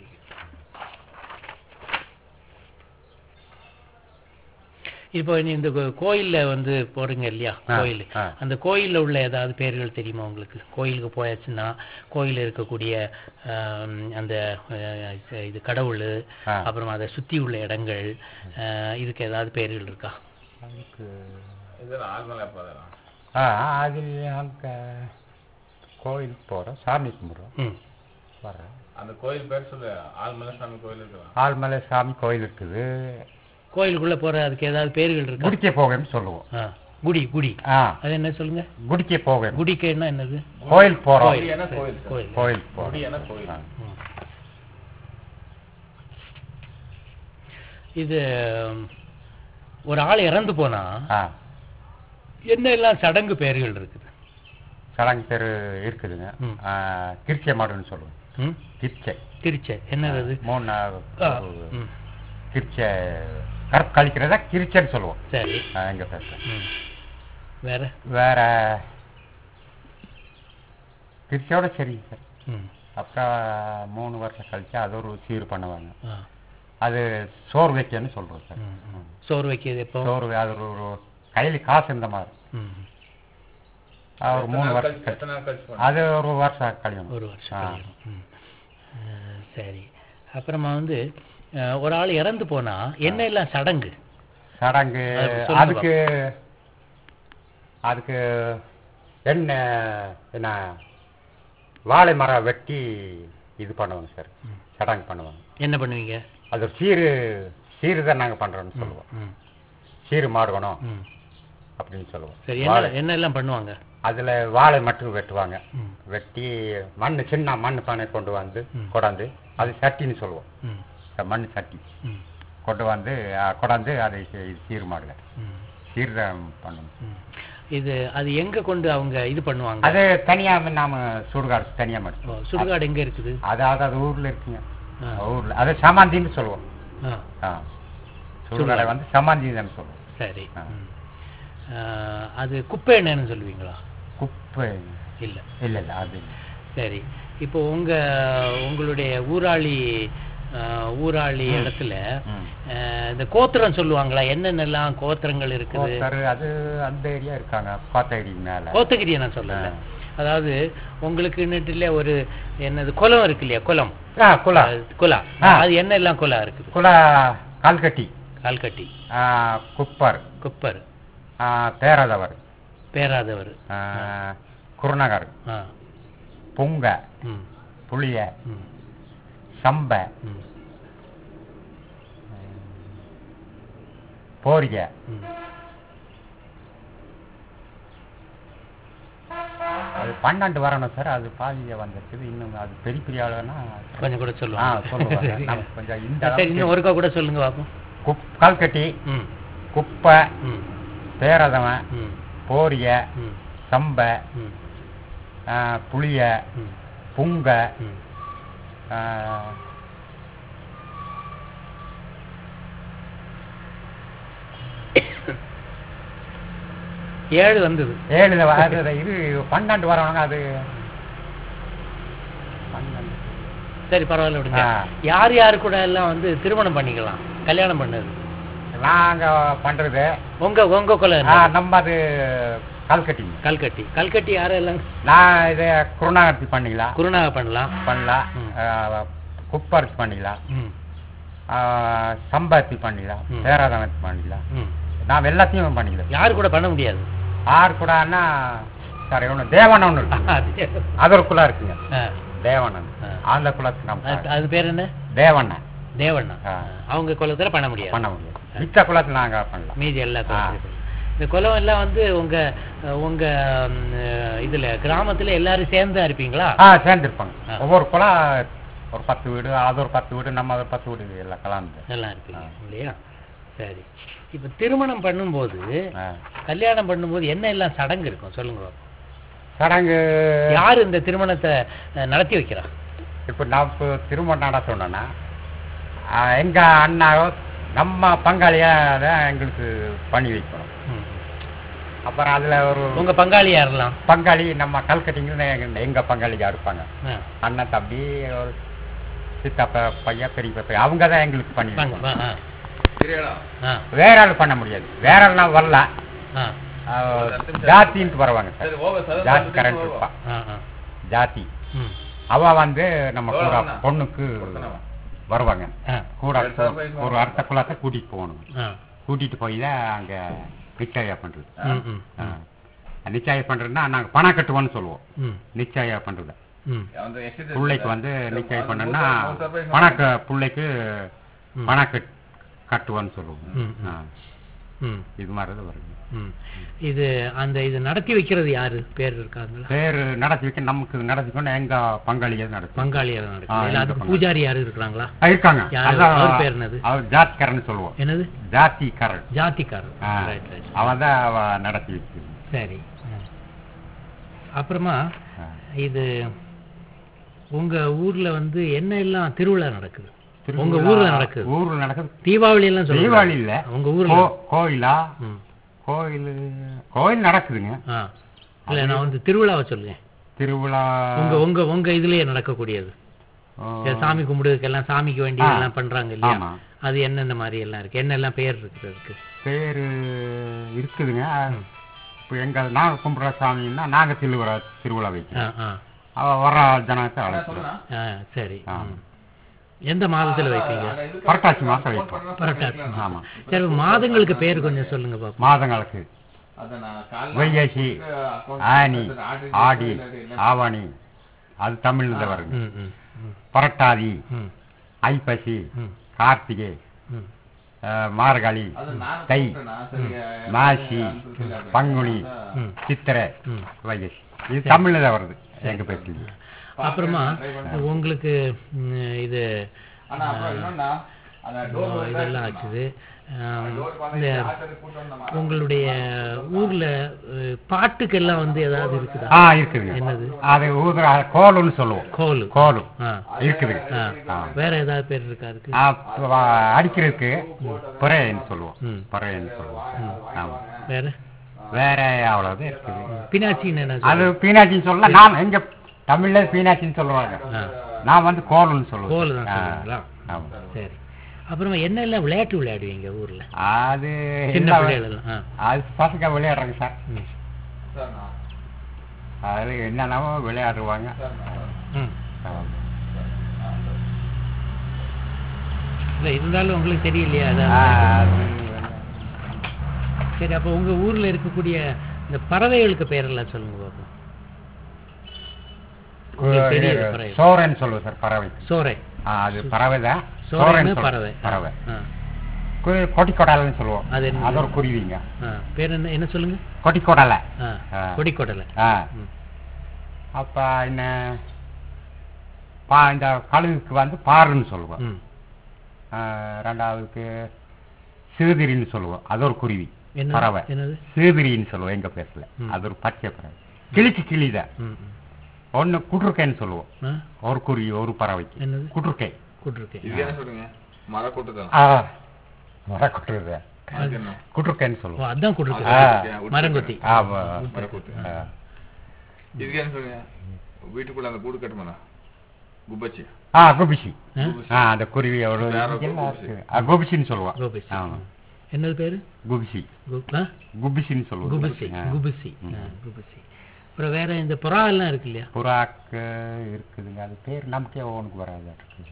இப்போ நீ இந்த கோ- கோயில்ல வந்து போறீங்க இல்லையா ஆ, கோயில் ஆ. அந்த கோயில்ல உள்ள ஏதாவது பேர்கள் தெரியுமா உங்களுக்கு கோயிலுக்கு போயாச்சுன்னா கோயில்ல இருக்கக்கூடிய ஆம், அந்த அஹ், இது கடவுள் ஆ. அப்புறம் அதை சுத்தி உள்ள இடங்கள் அஹ், இதுக்கு ஏதாவது பேர்கள் இருக்கா அதுக்கு இதெல்லாம் ஆள்மலை போதெல்லாம் ஆ அது அங்கே கோயிலுக்கு போகிறோம் சாமி கும்பிட்றோம் ம் வர்றோம் அந்த கோயில் பேர் சொல்லு ஆள்மலை சாமி கோயில் இருக்கலாம் ஆழ்மலை சாமி கோயில் இருக்குது கோயிலுக்குள்ள போற அதுக்கு ஏதாவது பேர்கள் இருக்கா குடிக்க போகன்னு சொல்லுவோம் ஆ குடி குடி ஆ அது என்ன சொல்லுங்க குடிக்க போகணும் குடிக்கன்னா என்னது கோயில் போகிறோம் குடி என்ன கோயில் சார்? கோயில் கோயில் குடி போகிறோம் என்ன கோயில் ஆ. ம். இது ம், ஒரு ஆள் இறந்து போனா ஆ என்ன எல்லாம் சடங்கு பெயர்கள் இருக்குது சடங்கு பேர் இருக்குதுங்க ம். ஆ, கிரிச்சை மாடுன்னு சொல்லுவோம் ம் கிரிச்சை திருச்சை என்னது அது மூணு நாள் ஆ, ம், கிரிச்சை கருப்பு கழிக்கிறதா கிரிச்சைன்னு சொல்லுவோம் சரி ஆ, எங்க பேச ம். வேற வேற கிரிச்சையோட சரி சார் ம் அப்புறம் மூணு வருஷம் கழிச்சு அது ஒரு சீர் பண்ணுவாங்க ஆ அது சோறு வைக்கன்னு சொல்றோம் சார் ம், ம். சோறு வைக்கிறது எப்போ சோறு அது ஒரு ஒரு கையில் காசு இருந்த மாதிரி ம் அது ஒரு மூணு எத்தனை நாள் வருஷம் கழிச்சு- எத்தனை நாள் கழிச்சு போனீங்க? அது ஒரு வருஷம் கழியும் ஒரு வருஷம் ஆ. கழியும். ம். அஹ், சரி அப்புறமா வந்து அஹ், ஒரு ஆள் இறந்து போனா என்ன எல்லாம் சடங்கு சடங்கு அது சொல்லுங்க அதுக்கு அதுக்கு என்ன என்ன வாழை மரம் வெட்டி இது பண்ணுவாங்க சார் சடங்கு பண்ணுவாங்க என்ன பண்ணுவீங்க அது சீரு சீரு தான் நாங்கள் பண்ணுறோம்னு சொல்லுவோம் ம் சீரு மாடுகணும் ம் அப்படின்னு சொல்லுவோம் சரி வாழை என்ன என்ன எல்லாம் பண்ணுவாங்க அதில் வாழை மட்டும் வெட்டுவாங்க ம் வெட்டி மண் சின்ன மண் பானை கொண்டு வந்து ம். கொண்டாந்து அது சட்டின்னு சொல்லுவோம் ம் இந்த மண் சட்டி ம் கொண்டு வந்து அஹ், கொண்டாந்து அதை சீ- சீர் மாடுங்க ம் சீர் தான் பண்ணணும் ம். இது அது எங்க கொண்டு அவங்க இது பண்ணுவாங்க அது தனியாக நாம சுடுகாடு தனியாக ஓ, மட்டும் சுடுகாடு எங்க இருக்குது அதாவது அது ஊர்ல இருக்குங்க ஆ. ஊர்ல அது சமாந்தின்னு சொல்லுவோம் ஆ ஆ சுடுகாடை வந்து சமாந்தின்னு சொல்லுவோம் சரி ஆ. ம். அஹ், அது குப்பை என்னன்னு சொல்லுவீங்களா குப்பை இல்ல இல்லை இல்லை அது இல்ல. சரி இப்போ உங்க உங்களுடைய ஊராளி அஹ், ஊராளி இடத்துல ம். அஹ், இந்த கோத்திரம் சொல்லுவாங்களா என்னென்னலாம் கோத்திரங்கள் இருக்குது கோத்தர் அது அந்த ஏரியா இருக்காங்க கோத்தகிரி மேல கோத்தகிரியை நான் சொல்லல அதாவது உங்களுக்கு நெட்டில் ஒரு என்னது குளம் இருக்கு இல்லையா குளம் ஆ குலா அஹ், குலா ஆ. அது என்ன எல்லாம் குலா இருக்குது குலா கால்கட்டி கால்கட்டி ஆ, குப்பர் குப்பர் ஆ, பேரதவர் பேராதவர் ஆ, குருநகர் ஆ புங்க ம் புளிய ம் சம்ப ம் போரிக ம் அது பன்னெண்டு வரணும் சார் அது பாதிய வந்துருக்குது இன்னும் அது பெரிய பெரிய ஆளுன்னா கொஞ்சம் கூட ஆ சொல்லுவாங்க சொல்லுவாங்க சரிங்க. நம்ம கொஞ்சம் இந்த சரி இன்னும் அளவுக்கு ஒருக்கா கூட சொல்லுங்க பாப்போம் குப் கால்கட்டி ம் குப்பை ம் பேரதவன் ம் போரிய ம் சம்ப ம் ஆ, புளிய ம் புங்க ம் ஆ, ஏழு வந்தது ஏழுல வ- அது அது இது பன்னெண்டு வரவங்க அது பன்னெண்டு சரி பரவாயில்ல விடுங்க ஆ. யார் யாரு கூட எல்லாம் வந்து திருமணம் பண்ணிக்கலாம் கல்யாணம் பண்ணது நாங்க பண்றது உங்க உங்க கொலை ஆ, நம்ம அது கல்கட்டி கல்கட்டி கல்கட்டி யாரெல்லாம் நான் இது குருணாகர்த்தி பண்ணிக்கலாம் குருநாக பண்ணலாம் பண்ணலாம் ம். ஆ, குப்பரிசி பண்ணிக்கலாம் ம் ஆ, சம்பாத்தி பண்ணிக்கலாம் ம். பேராதனத்தி பண்ணிக்கலாம் ம் நாம் எல்லாத்தையும் பண்ணிக்கலாம் யாரு கூட பண்ண முடியாது ஆறு கூடன்னா சரி ஒன்று தேவன் ஒன்று இருக்கு அது அது ஒரு குலம் இருக்குங்க ஆ, தேவனன் ஆ. அந்த குலத்துக்கு நம்ம அது- அது பேர் என்ன தேவண்ணன் தேவண்ணா ஆ. அவங்க குலத்துல பண்ண முடியாது பண்ண முடியாது மித்த குலத்தில் நாங்க பண்ணலாம் மீதி எல்லா ஆ. குலத்துலயும் இந்த குலம் எல்லாம் வந்து உங்க உங்க ம், இதுல கிராமத்துல எல்லாரும் சேர்ந்தா இருப்பீங்களா ஆ சேர்ந்துருப்பாங்க ஆ. ஒவ்வொரு குலம் ஒரு பத்து வீடு அது ஒரு பத்து வீடு நம்ம ஒரு பத்து வீடு எல்லாம் கலந்து எல்லாம் இருப்பீங்க இல்லையா சரி இப்ப திருமணம் பண்ணும்போது ஆ. கல்யாணம் பண்ணும்போது என்ன எல்லாம் சடங்கு இருக்கும் சொல்லுங்க பாப்போம். சடங்கு யாரு இந்த திருமணத்தை அஹ், நடத்தி வைக்கிறா இப்போ நான் இப்போ திருமணம் நடத்தணும்னா ஆ, எங்க அண்ணாவோ நம்ம பங்காளியா தான் எங்களுக்கு பண்ணி வைக்கணும் ம். அப்புறம் அதுல ஒரு உங்க பங்காளி யாரெல்லாம் பங்காளி நம்ம கல்கட்டிங்க எங்க எங்க பங்காளியா இருப்பாங்க ஆ, அண்ணன் தம்பி ஒரு சித்தப்பா பையன் பெரிய பையன் அவங்க தான் எங்களுக்கு பண்ணி வாங்க, வைக்கணும். வா, ஆ, சரியாடா ஆ, வேற ஆள் பண்ண முடியாது வேற ஆள்னா வரல ஆ, ஆ, ஜாத்தின்ட்டு வருவாங்க சார் சரி ஓவர் சதவீதம் ஜாதி வந்து கரண்ட் over. இருப்பா ஆ, ஆ. ஜாதி ம். அவ வந்து நம்ம கூட எவ்வளவு அண்ணா? பொண்ணுக்கு கொடுத்தனவா? வருவாங்க ஆ, கூட ஒரு surprise ஒரு அர்த்த குலத்தை கூட்டிட்டு போகணும் ஆ. கூட்டிட்டு போய் தான் அங்க நிச்சயம் பண்றது ம், ம், ஆ. நிச்சயம் பண்றதுன்னா நாங்க பணம் கட்டுவோம்னு சொல்லுவோம் ம், நிச்சயம் பண்றது ம், வந்து exit பிள்ளைக்கு வந்து சரி, நிச்சயம் அது பண்ணோம்னா ஒரு surprise பணக்க பிள்ளைக்கு ம். பணம் கட் கட்டுவோன்னு சொல்லுவோம் ம், ம். ஆ. ம், இது மாதிரி தான் வருது ம். இது அந்த இது நடத்தி வைக்கிறது யாரு பேர் இருக்காங்களா பேர் நடத்தி வைக்க நமக்கு நடத்தி கொண்டு எங்க பங்காளியை நடத்தி பங்காளியார் ஆ, நடக்குது இல்ல எங்க அதுக்கு பங்காளி. பூஜாரி யாரு இருக்கிறாங்களா ஆ, இருக்காங்க யாரு? அதான் அவர் பேர் என்னது? அவர் ஜாத்திக்காரன் சொல்லுவோம் என்னது ஜாத்திக்காரன் ஜாதிக்காரர் ஆ. ரைட் ரைட் அவன் தான் அவ நடத்தி வச்சு சரி ம். அப்புறமா இது உங்க ஊர்ல வந்து என்ன எல்லாம் திருவிழா நடக்குது உங்க ஊர்ல நடக்குது ஊர்ல நடக்குது தீபாவளி எல்லாம் சொல்லுங்க தீபாவளி இல்ல உங்க ஊர்ல கோ- கோயிலா ம். கோயில் கோயில் நடக்குதுங்க ஆ இல்ல நான் வந்து திருவிழாவை சொல்லுங்க திருவிழா உங்க உங்க உங்க இதுலயே நடக்கக்கூடியது ஆ, இந்த சாமி கும்பிடுறதுக்கு எல்லாம் சாமிக்கு வேண்டியது ஆ. எல்லாம் பண்றாங்க இல்லையா ஆமா அது என்னென்ன மாதிரி எல்லாம் இருக்கு என்னெல்லாம் பெயர் இருக்கு அதுக்கு பேர் இருக்குதுங்க இப்போ எங்கள் நாங்கள் கும்பிட்ற சாமின்னா நாங்கள் திருவிழா திருவிழா ஆ வைக்கிறோம் ஆ அவ வர ஜனத்தை அழைக்கிறோம் ஆ சரி ஆ. ம். எந்த மாதத்துல வைப்பீங்க புரட்டாசி மாதம் வைப்போம் புரட்டாசி ஆமாம் சரி மாதங்களுக்கு பேர் கொஞ்சம் சொல்லுங்க பாப்போம் மாதங்களுக்கு வைகாசி ஆனி ஆடி ஆவணி அது தமிழில் தான் வருங்க ம் ம் ம் புரட்டாதி ம் ஐப்பசி ம் கார்த்திகை ம் அஹ், மார்கழி தை மாசி பங்குனி ம். சித்திரை ம் வைகாசி இது தமிழில் தான் வருது எங்கள் பேசுறது அப்புறமா உங்களுக்கு ம், இது ஆனா அப்புறம் இன்னொன்னா அந்த டோர் ஆ, இதெல்லாம் ஆச்சுது ஆம், இந்த உங்களுடைய ஊர்ல அஹ், பாட்டுக்கெல்லாம் வந்து ஏதாவது இருக்குதா ஆ இருக்குதுங்க என்னது அது ஊதுற கோலுன்னு சொல்லுவோம் கோலு கோலு ஆ இருக்குது ஆ வேற ஏதாவது பேர் இருக்கா அதுக்கு ஆ, ப- அடிக்கிறதுக்கு புறையன்னு சொல்லுவோம் ம். புறையன்னு சொல்லுவோம் ஆமா வேற வேற அவ்வளவு இருக்குது பினாச்சின்னு என்ன அது சொல்றது? பீனாச்சின்னு சொல்ல நான் எங்க தமிழ்ல பீனாச்சின்னு சொல்லுவாங்க ஆ. நான் வந்து கோலுன்னு சொல்லுவேன் கோலு தான் ஆ, சொல்லுவீங்களா ஆமா. சரி அப்புறமா என்ன எல்லாம் விளையாட்டு விளையாடுவீங்க ஊர்ல அது சின்ன எல்லா- பிள்ளைகள் எல்லாம் ஆ. அது பசங்க விளையாடுறாங்க சார் ம். அது என்னென்னவோ விளையாடுவாங்க ம். ஆமா. இல்ல இருந்தாலும் உங்களுக்கு தெரியலையா ஆ, அதான் அது சரி அப்போ உங்க ஊர்ல இருக்கக்கூடிய இந்த பறவைகளுக்கு பேரெல்லாம் சொல்லுங்க பாப்போம் உங்களுக்கு தெரியுது பறவை சோரன் சொல்லுவோம் சார் பறவை சோரை ஆ, அது பறவை தான் சோரைன்னு சொல்லுவோம். பறவை பறவை ஆ. கு- கொட்டிக்கொடலைன்னு சொல்லுவோம் அது என்ன? அது ஒரு குருவிங்க ஆ. பேர் என்ன என்ன சொல்லுங்க கொட்டிக்கொடலை ஆ. ஆ. கொடிக்கொடலை ஆ ம். அப்ப என்ன பா இந்த கழுகுக்கு வந்து பாருன்னு சொல்லுவோம் ம். ஆ, ரெண்டாவதுக்கு சீதிரின்னு சொல்லுவோம் அது ஒரு குருவி என்னது? பறவை என்னது சீதிரின்னு சொல்லுவோம் எங்க பேசல ம். அது ஒரு பச்சை பறவை கிளிக்கு கிளிதான் ம், ம். ஒண்ணு குட்ருக்கைன்னு சொல்லுவோம் ஆ? ஒரு குருவி ஒரு பறவைக்கு என்னது குட்ருக்கை கூட்டிருக்கேன் இது என்ன சொல்லுங்க மரக்கூட்டு தான் ஆ மர குட்டுருது அது என்ன குட்ருக்கைன்னு ஓ சொல்லுவோம் அதான் ஆ. கூட்டிருக்கேன் மரங்கொத்தி ஆமா மரக்கூட்டு ஆ. இதுக்கு என்ன சொல்லுங்க வீட்டுக்குள்ள அந்த கூடு கட்டுமாண்ணா குப்பச்சி ஆ கோபிசி ஆ? ஆ அந்த குருவி ஒரு வேற இதெல்லாம் கோபிசி. இருக்கு. ஆ, கோபிசின்னு சொல்லுவோம் கோபிசி ஆமா என்னது பேரு குபிசி கு- ஆ? குபிசின்னு சொல்லுவோம் குபிசி ஆ. குபிசி ஆ, குபிசி அப்புறம் வேற இந்த புறா எல்லாம் இருக்கு இல்லையா புறாக்கு இருக்குதுங்க அது பேர் நமக்கே ஓனுக்கு வராது இருக்குது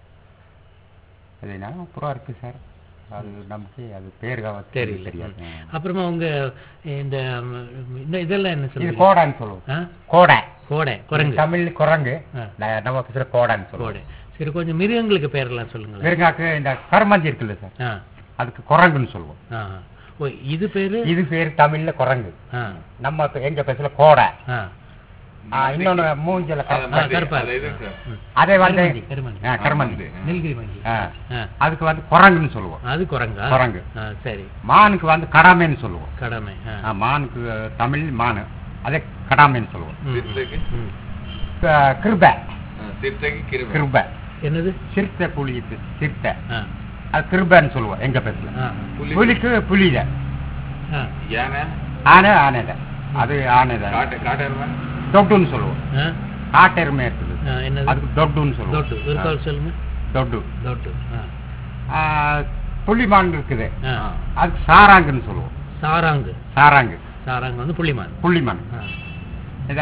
அது என்ன புறா இருக்கு சார் அது நமக்கு அது பேர் தெரியல தெரியாது ம். அப்புறமா உங்க இந்த ம், இந்த இதெல்லாம் என்ன இது சொல்லுங்க கோடான்னு சொல்லுவோம் ஆ? கோடை கோடை குரங்கு தமிழ் குரங்கு ஆ. நான் நம்ம பேசுற கோடான்னு சொல்லுவோம் கோடை சரி கொஞ்சம் மிருகங்களுக்கு பேரெல்லாம் சொல்லுங்களேன் மிருகாக்கு இந்த கருமாஞ்சி இருக்குல்ல சார் ஆ அதுக்கு குரங்குன்னு சொல்லுவோம் ஆ ஓ இது பேரு இது பேர் தமிழ்ல குரங்கு ஆ நம்ம இப்ப எங்க பேசல கோடை ஆ ஆ, இன்னொன்னு மூஞ்சல அது ஆ, மத்தி, கருப்பா அது இருக்கு. இது இருக்கு. ம். அதே வந்து கருமந்தி, கருமந்தி. ஆ, கருமந்தி நீலகிரி மங்கி ஆ. ஆ அதுக்கு வந்து குரங்குன்னு சொல்லுவோம் அது குரங்கா குரங்கு. ஆ சரி மானுக்கு வந்து கடாமைன்னு சொல்லுவோம் கடமை ஆ ஆ, மானுக்கு அஹ், தமிழ் மானு அதே கடாமைன்னு சொல்லுவோம் ம், சிறுத்தைக்கு ம். க- கிருபை ஆ, சிறுத்தைக்கு கிருபை கிருபை என்னது சிறுத்தை புலிக்கு சிறுத்தை ஆ அது கிருபைன்னு சொல்லுவோம் எங்க பேசல ஆ புலி புலிக்கு புலித ஆ யானை ஆனை ஆனைத அது ஆனைத காட்டு காட்டு எருமை தொட்டுன்னு சொல்லுவோம் ஆ காட்டெருமை இருக்குது ஆ, என்னது அதுக்கு தொட்டுன்னு தொட்டு சொல்லுவோம் ஒரு ஆ, கால் சொல்லுங்க தொட்டு தொட்டு ஆ ஆ, புள்ளிமான் இருக்குது ஆ அதுக்கு சாராங்குன்னு சொல்லுவோம் சாராங்கு சாராங்கு சாராங்கு வந்து புள்ளிமான் புள்ளிமான் ஆ இத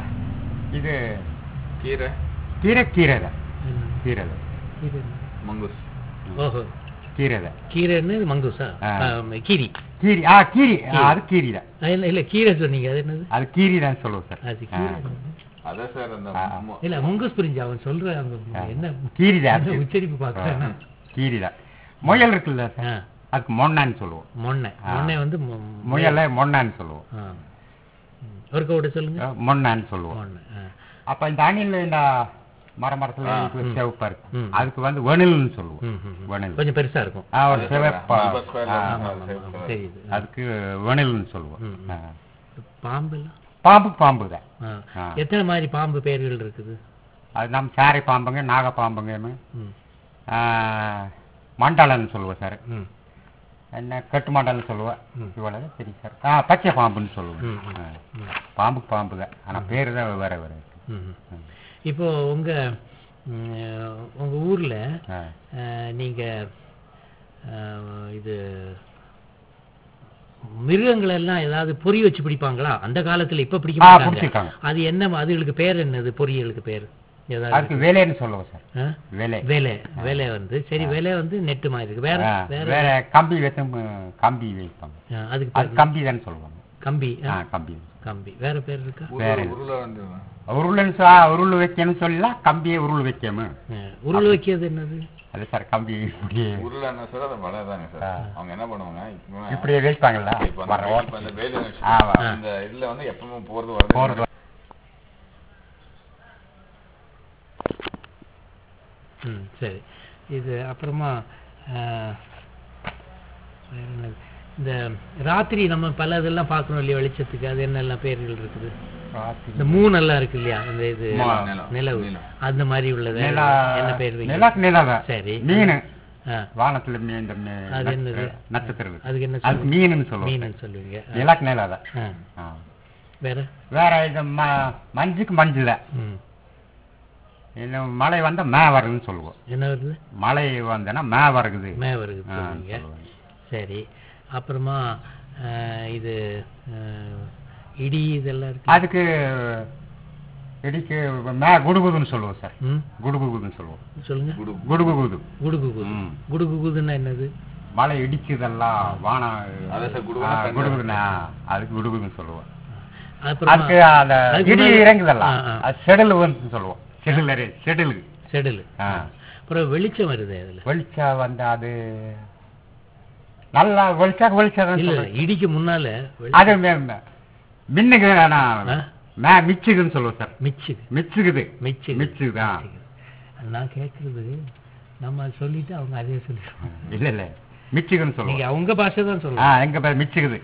இது கீரை கீரை கீரை தான் என்ன? கீரை தான் கீரை என்ன? மங்குஸ் ஓஹோ கீரை தான் கீரைன்னு இது மங்குசா ஆ. ஆ, கீரி கீரி ஆ கீரி ஆ, அது கீரி தான் ஆ, இல்ல இல்ல கீரை சொன்னீங்க அது என்னது அது கீரி தான் சொல்லுவோம் சார் அது ஆ. கீரை அதான் சார் அந்த ஆ. மொ- இல்ல மங்குஸ் புரிஞ்சு அவன் சொல்ற அந்த ஆ. என்ன கீரி தான் என்ன உச்சரிப்பு பார்க்கறேன்னா கீரி தான் முயல் இருக்குல்ல சார் ஆ, அதுக்கு மொன்னான்னு சொல்லுவோம் மொன்னை ஆ. மொன்னை வந்து மொ- முயலை மொன்னான்னு சொல்லுவோம் ஆ. ம். ஒரு கோட்டை சொல்லுங்க அஹ் மொன்னான்னு சொல்லுவோம் மொன்னை ஆ. அப்ப இந்த அணில் இந்த மர மரத்துல ஆ. இருக்கு, ம். சிவப்பா இருக்கு ம். அதுக்கு வந்து வெணில்னு சொல்லுவோம் ம், ம், ம். வெணில் கொஞ்சம் பெருசா இருக்கும் ஆ, ஒரு அது சிவப்பா silver square ல ஆ, ஆமா, ஆ, ஆமா, சிவப்பு ஆமா, color. தெரியுது அதுக்கு வெணில்னு சொல்லுவோம் ம், ம். ஆ. பாம்பெல்லாம் பாம்பு பாம்பு தான் ஆ. ஆ. எத்தனை மாதிரி பாம்பு பேர்கள் இருக்குது அது நம்ம சாரை பாம்புங்க நாக பாம்புங்க ம், மண்டலன்னு சொல்லுவோம் சார் ம், என்ன கட்டு மண்டலம் சொல்லுவோம் ம். இவ்வளவு தெரியும் சார் ஆ பச்சை பாம்புன்னு சொல்லுவோம் ம், ம். ஆ. ம், பாம்புக்கு பாம்பு தான் ஆனா பேரு தான் வேற வேற இருக்கு. ம், ம். இப்போ உங்க ம், உங்க ஊர்ல ஆ. ஆ, நீங்க ஆ, இது மிருகங்கள் எல்லாம் ஏதாவது பொறி வச்சு பிடிப்பாங்களா அந்த காலத்துல இப்ப பிடிக்க ஆ மாட்டாங்க பிடிச்சிருக்காங்க அது என்ன அதுகளுக்கு பேர் என்னது பொறியலுக்கு பேர் ஏதாவது அதுக்கு வேலைன்னு சொல்லுவோம் சார் ஆ? வேலை வேலை வேலை வந்து சரி வேலை வந்து நெட்டு மாதிரி இருக்கு வேற ஆ, வேற வேற கம்பி வைத்தும் கம்பி வைப்பாங்க ஆ, அதுக்கு அது பேர் கம்பி தானே சொல்லுவாங்க கம்பி ஆ, ஆ கம்பி கம்பி வேற பேர் இருக்கா வேற உருளை- உருளை வந்து உருள்னு சொ உருள் வைக்கணும்னு சொல்லலாம் கம்பியை உருள் வைக்கணும் ஆ, உருள் வைக்கிறது என்னது அது சார் கம்பி இப்படியே உருளைன்னா சார் அது வலை தாங்க சார் ஆ. அவங்க என்ன பண்ணுவாங்க இப்போ இப்படியே வைப்பாங்கல்ல இப்போ வர அந்த ஓட்ட இப்போ அந்த வேலு வச்சு ஆமா. அந்த இதுல வந்து எப்பவுமே போறது வரது போறது ம் சரி இது அப்புறமா ஆ, வேற என்னது? இந்த ராத்திரி நம்ம பல இதெல்லாம் பார்க்கணும் இல்லையா வெளிச்சத்துக்கு அது என்னெல்லாம் பேர்கள் இருக்குது இந்த மூணெல்லாம் இருக்கு இல்லையா அந்த இது மா- நிலம். நிலவு நிலம். அந்த மாதிரி உள்ளது நிலா என்ன பேர் வைங்க நிலா நிலவை சரி மீன் ஆ, வானத்துல மீன் இந்த மீ- அது என்னது? நட்சத்திர- நட்சத்திரம் அதுக்கு என்ன அது மீனுன்னு சொல்லுவோம் மீன் சொல்லுவீங்க ஆ, நிலாக்கு நிலாவை ஆ, ஆ. வேற வேற இது ம- மஞ்சுக்கு மஞ்சுல ம் இன்னும் மழை வந்தா மே வருதுன்னு சொல்லுவோம் என்ன வருது மழை வந்தனா மே வருகுது மே வருது ஆ, சொல்லுவீங்க சொல்லுவாங்க. சரி அப்புறமா ஆ, இது ஆ, இடி இதெல்லாம் இருக்கு அதுக்கு இடிக்கு மே குடுகுதுன்னு சொல்லுவோம் சார் ம் குடுகுதுன்னு சொல்லுவோம் சொல்லுங்க குடு குடுகுகுது குடுகு குது ம். குடுகு குதுன்னா என்னது மழை இடிக்குதெல்லாம் வானம் அதை சார் ஆ, குடுகுதுன்னா தண்ணி குடுகுதுன்னா அதுக்கு குடுகுதுன்னு சொல்லுவோம் அப்புறமா அதுக்கு அந்த அதுக்கு இடி முன்னாடி- இறங்குதல்ல ஆ, ஆ. அது செடல் வந்து சொல்லுவோம் செடில் செடில் செடல் ஆ அப்புறம் வெளிச்சம் வருது அதுல வெளிச்சா வந்து அது நல்லா வெளிச்சா வெளிச்சா தான் இல்ல இல்ல சொல்றேன். இடிக்கு முன்னால வெளி- அது மே- மே- மின்னுக்கு நான் ஆ? மே மிச்சுக்குன்னு சொல்லுவோம் சார் மிச்சுது மிச்சுக்குது மிச்சுது மிச்சுது ஆ மிச்சுது. நான் கேட்கறது நம்ம அது சொல்லிட்டு அவங்க அதே சொல்லிடுவாங்க இல்ல இல்ல மிச்சுக்குன்னு நீங்க சொல்லுவோம் அவங்க பாஷை தான் ஆ சொல்லுவாங்க எங்க பேர் மிச்சுக்குது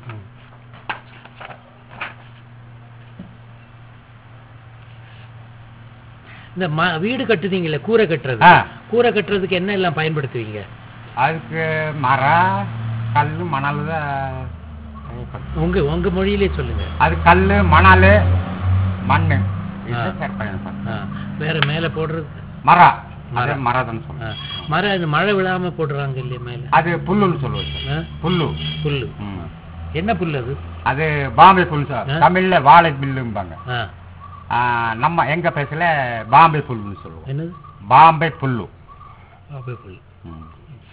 இந்த ம- வீடு கட்டுதீங்கல்ல கூரை கட்டுறது ஆ. கூரை கட்டுறதுக்கு என்ன எல்லாம் பயன்படுத்துவீங்க அதுக்கு மரம் கல் மணல் தான் உங்க உங்க மொழியிலே சொல்லுங்க அது கல் மணல் மண்ணு இதுதான் சார் பயன்படும் ஆ. வேற மேல போடுறது மரம் அது மரம். மரம்னு சொல்லுவோம் ஆ. மரம் இது மழை விழாம போடுறாங்க இல்லையா மேல அது புல்லுன்னு சொல்லுவோம் சார் ஆ? புல்லு புல்லு ம். என்ன புல் அது அது பாம்பே புல் சார் ஆ? தமிழ்ல வாழை புல்லும்பாங்க ஆ. ஆ, நம்ம எங்க பேசல பாம்பே புல்லுன்னு சொல்லுவோம் என்னது பாம்பே புல்லு பாம்பே புல் ம்.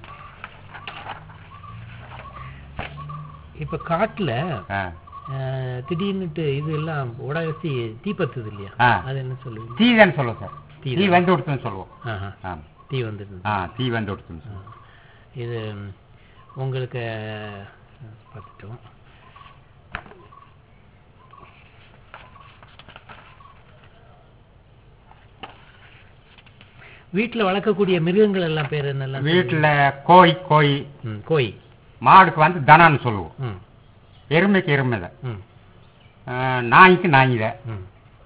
இப்ப காட்டுல ஆ. ஆ, திடீர்னுட்டு இது எல்லாம் உடகத்தி தீ பத்துது இல்லையா ஆ. அது என்ன சொல்லுவீங்க தீதான் சொல்லுவோம் சார் தீ தீ வந்து கொடுத்துன்னு சொல்லுவோம் ஆஹா. ஆ. தீ வந்துருது ஆ தீ வந்து கொடுத்துன்னு சொல்லுவோம் இது ம், உங்களுக்கு பார்த்துட்டோம் வீட்டுல வளர்க்கக்கூடிய மிருகங்கள் எல்லாம் பேர் என்னெல்லாம் வீட்டுல கோழி கோழி ம், கோய் மாடுக்கு வந்து தனான்னு சொல்லுவோம் ம் எருமைக்கு எருமை தான் ம் ஆ, நாய்க்கு நாய் தான் ம்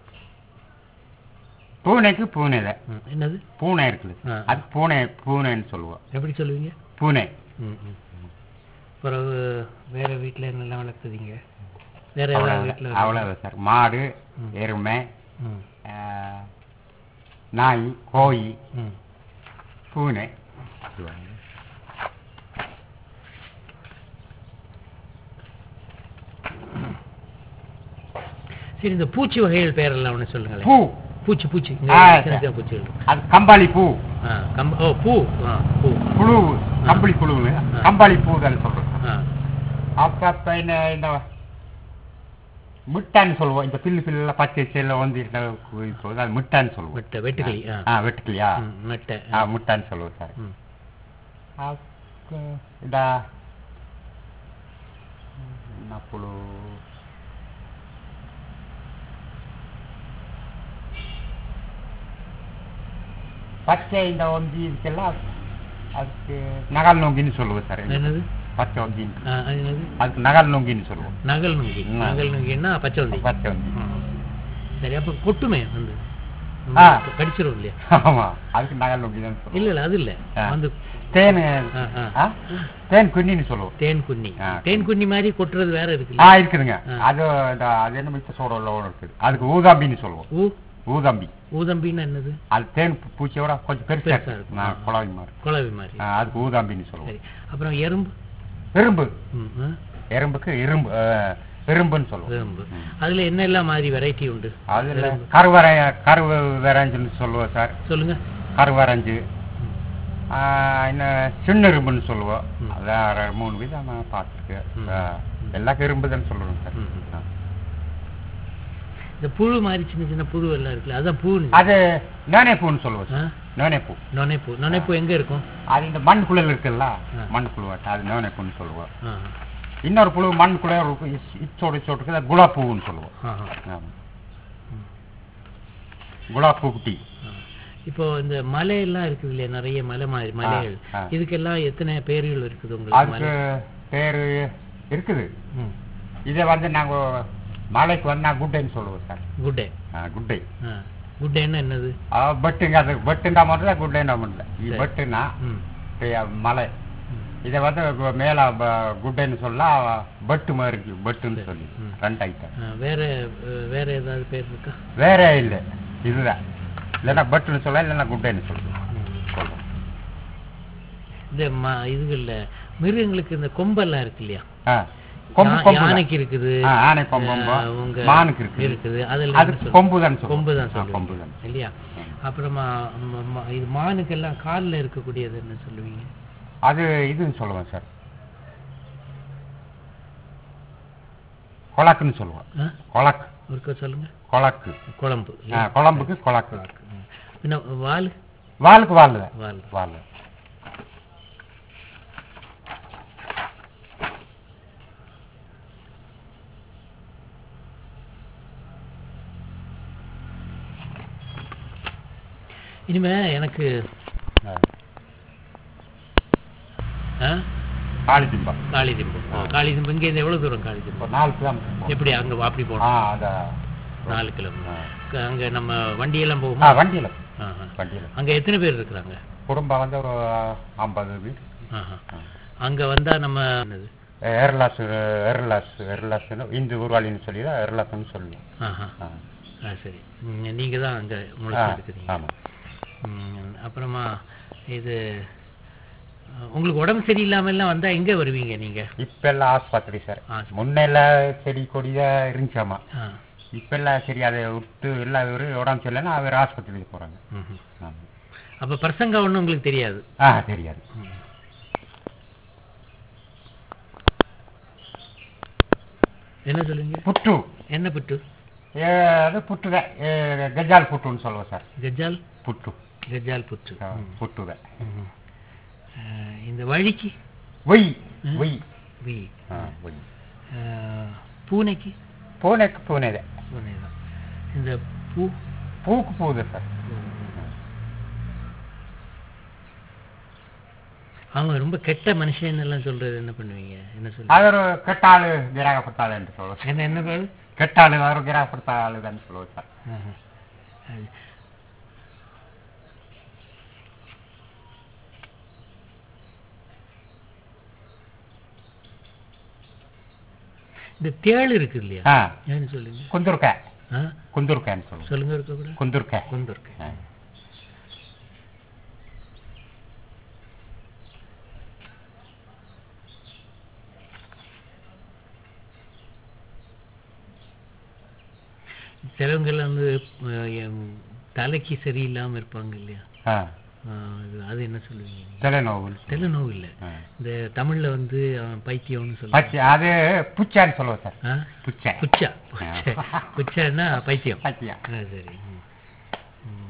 பூனைக்கு பூனை தான் ம். என்னது பூனை இருக்குது ஆ. அது பூனை பூனைன்னு சொல்லுவோம் எப்படி சொல்லுவீங்க பூனை ம் ம் பிறகு வேற வீட்டுல என்னெல்லாம் வளர்த்துறீங்க வேற ஏதாவது வீட்டுல அவ்வளோ அவ்வளோதான் சார் மாடு ம். எருமை ம் ஆ, நாய் கோழி ம் பூனை சரி இந்த பூச்சி வகைகள் பேரெல்லாம் ஒன்று சொல்லுங்களேன் பூ பூச்சி பூச்சி இங்க ஆ, சின்ன சரி. சின்ன பூச்சிகள் இருக்கு. அது கம்பாளி பூ ஆ கம்ப ஓ பூ ஆ பூ புழு கம்பளி புழுன்னு கம்பாளி பூ தான் சொல்றோம் ஆ அப்பப்ப இந்த இந்த மிட்டான்னு சொல்லுவோம் இந்த பில்லு பில்லுல பச்சை செல்ல வந்து இந்த இது போகுது, அது மிட்டான்னு சொல்லுவோம் வெட்ட வெட்டுக்கிளி ஆ ஆ வெட்டுக்கலையா ம், மெட்டை ஆ முட்டான்னு சொல்லுவோம் சார் ம். அப்ப இந்த என்ன புழு பச்சை இந்த ஒந்தி இதுக்கெல்லாம் அதுக்கு நகல் நொங்கின்னு சொல்லுவோம் சார் என்னது பச்சை ஒந்தின்னு ஆ, அது என்னது அதுக்கு நகல் நொங்கின்னு சொல்லுவோம் நகல் நுங்கி ம். நகல் நுங்கின்னா பச்சை வந்தி பச்சை ஒந்தி ம். சரி அப்ப கொட்டுமே வந்து ஆ. கடிச்சிரும் இல்லையா ஆமா அதுக்கு நகல் நொங்கி தான் சொல்லுவோம் இல்ல இல்ல அது இல்ல ஆ. வந்து தேன் ஆ, ஆ. ஆ? தேன் குன்னின்னு சொல்லுவோம் தேன் குன்னி ஆ. தேன் குன்னி மாதிரி கொட்டுறது வேற ஆ இருக்குல்ல இருக்குதுங்க ஆ. அது இந்த அது என்ன மிச்ச சோடல இருக்குது அதுக்கு ஊதாம்பின்னு சொல்லுவோம் ஊ ஊதாம்பி ஊதம்பின்னா என்னது அது தேன் பூ- பூச்சியோட கொஞ்சம் பெருசா பெருசா இருக்கும் இருக்கும். நான் குழாய் மாதிரி குழவி மாதிரி ஆ, அதுக்கு ஊதாம்பின்னு சொல்லுவோம் சரி அப்புறம் எறும்பு எறும்பு ம், ஆ. எறும்புக்கு இரும்பு அஹ், இரும்புன்னு சொல்லுவோம் வேம்பு அதுல என்னெல்லாம் மாதிரி வெரைட்டி உண்டு அதுல கருவறை கருவு விரைஞ்சுன்னு சொல்லுவோம் சார் சொல்லுங்க கருவரைஞ்சு இன்னும் சின்ன இரும்புன்னு சொல்லுவோம் அதான் ரெ- மூணு விதம் நான் பார்த்துருக்கேன் எல்லாம் இரும்பு தான் சொல்லுவோம் சார் ம். ஆ. இந்த புழு மாதிரி சின்ன சின்ன புழு எல்லாம் இருக்குல்ல அதான் பூ அது நோனைப்பூன்னு சொல்லுவோம் சார் நோனைப்பூ நொனைப்பூ நொனைப்பூ எங்க இருக்கும் அது இந்த மண்குள்ள இருக்குல்ல ஆ. மண்குழு அது நோனைப்பூன்னு சொல்லுவோம் ஆ, இன்னொரு புழு மண்குள்ள இருக்கும் இச்- இச்சோடு இச்சோட்டுக்கு அது குலாப்பூன்னு சொல்லுவோம் ஆ, ஆ. ஆமா. குலாப்பூ குட்டி ஆ. இப்போ இந்த மலை எல்லாம் இருக்குது இல்லையா நிறைய மலை மாதிரி மலைகள் ஆ. இதுக்கெல்லாம் எத்தனை பேர்கள் இருக்குது உங்களுக்கு அதுக்கு மலை பேரு இருக்குது ம். இதை வந்து நாங்க மலைக்கு வந்தா குட்டைன்னு சொல்லுவோம் சார் குட்டை ஆ, குட்டை ஆ. குட்டைன்னா என்னது ஆ, பட்டுங்க அது பட்டுண்டா மட்டும் குட்டைண்டா மட்டும் சரி. இது பட்டுனா ம். பெரிய மலை ம். இதை வந்து கு- மேல ப- குட்டைன்னு சொல்லலாம் பட்டு மாதிரி இருக்கு பட்டுன்னு சொல்லி ம். ரெண்டு ஐட்டம் ஆ, வேற அஹ், வேற ஏதாவது பேர் இருக்கா வேற இல்லை இதுதான் இல்லைன்னா பட்டுன்னு சொல்லலாம் இல்லைன்னா குட்டைன்னு சொல்லுவோம் ம். சொல்லுவோம் இந்த ம இதுகள்ல மிருகங்களுக்கு இந்த கொம்பெல்லாம் இருக்கு இல்லையா ஆ கொம்பு யா- கொம்பு தான். யானைக்கு இருக்குது ஆ, ஆனை கொம்பு ஆ, உங்க மானுக்கு இருக்கு இருக்குது அதெல்லாம் அது என்ன சொல்றது? கொம்பு தான் சொல்லுவோம். கொம்பு தான் ஆ, சொல்லுவீங்க. கொம்பு தான் இல்லையா அப்புறமா ம- ம- இது மானுக்கெல்லாம் கால்ல இருக்கக்கூடியது என்ன சொல்லுவீங்க அது இதுன்னு சொல்லுவேன் சார் கொலக்குன்னு சொல்லுவோம் ஆ? கொலக்கு ஒருக்கா சொல்லுங்க கொலக்கு குழம்பு ஆ, குழம்புக்கு கொலக்கு ம். பின்ன வால் வாளுக்கு வால் தான் வால் வால் இனிமே எனக்கு ஆ. ஆ? காளிதிம்பம் காளிதிம்பம் ஓ, காளிதிம்பம் இங்கே இருந்து எவ்வளவு தூரம் காளிதிம்பம் இப்போ நாலு கிலோமீட்டர் எப்படி அங்க அப்படி ஆ போகணும் அதான் நாலு கிலோமீட்டர் ஆ. க- அங்க நம்ம வண்டியெல்லாம் ஆ போகுமா வண்டியில் ஆஹா. வண்டியில் அங்க எத்தனை பேர் இருக்கிறாங்க குடும்பம் வந்து ஒரு ஐம்பது வீடு ஆஹா. அங்க வந்தா நம்ம என்னது எர்லாஸ் எர்லாஸ் எர்லாஸ்னு இந்து ஊர்வாளின்னு சொல்லி தான் எர்லாஸ்னு சொல்லுவோம் ஆஹா. ஆ. ஆ சரி ம், நீங்க தான் அங்க ஆ, முளைச்சிருக்கிறீங்க ஆமாம் ம், அப்புறமா இது அஹ், உங்களுக்கு உடம்பு சரியில்லாம எல்லாம் வந்தா எங்க வருவீங்க நீங்க இப்ப எல்லாம் ஆஸ்பத்திரி சார் ஆஸ்பத்திரி. முன்னெல்லாம் செடி கொடிதான் இருந்துச்சாமா ஆ. இப்ப எல்லாம் சரி அதை விட்டு எல்லாம் ஒரு உடம்பு சரியில்லைன்னா அவர் ஆஸ்பத்திரிக்கு போறாங்க ம்ஹும். ஆமா. அப்ப பிரசங்க ஒண்ணும் உங்களுக்கு தெரியாது ஆ தெரியாது ம். என்ன சொல்லுங்க புட்டு என்ன புட்டு ஏ, அது புட்டு தான் கஜால் புட்டுன்னு சொல்லுவோம் சார் கஜால் புட்டு கஜால் புட்டு ஆ, புட்டு தான் ம்ஹும். அஹ், இந்த வழிக்கு ஒய் ம். ஒய் வி ஆ ஒய் அஹ், பூனைக்கு பூனைக்கு பூனை தான் பூனை தான் இந்த பூ பூக்கு பூது சார் அவங்க ரொம்ப கெட்ட மனுஷன் எல்லாம் சொல்றது என்ன பண்ணுவீங்க என்ன சொல்லுவீங்க அது ஒரு கெட்டாளு கிராகப்படுத்தாள் என்று சொல்லுவோம் என்ன என்ன பாரு கெட்டாளு அவர் கிராகப்படுத்தாள் தான் சொல்லுவோம் சார் ஆஹா. அது. இந்த தேள் இருக்கு இல்லையா ஆ ஏன்னு சொல்லுங்க குந்துருக்காய் ஆ? குந்துருக்காய்ன்னு சொல்லுவோம் சொல்லுங்க இருக்க கூட குந்துருக்காய் கொண்டு இருக்கு ஆ. சிலவங்க எல்லாம் வந்து அஹ், எம், தலைக்கு சரியில்லாம இருப்பாங்க இல்லையா ஆ ஆ, அது- அது என்ன சொல்லுவீங்க நீங்க? தலைநோவு தெலநோவு இல்ல ஆ. இந்த தமிழ்ல வந்து அவன் பைத்தியம்னு சொல்லுவாங்க பச்சை அது புச்சான்னு சொல்லுவோம் சார் ஆ? புச்சை புச்சா புச்சா புச்சான்னா பைத்தியம் பச்சையா ஆ, சரி ம். ம்.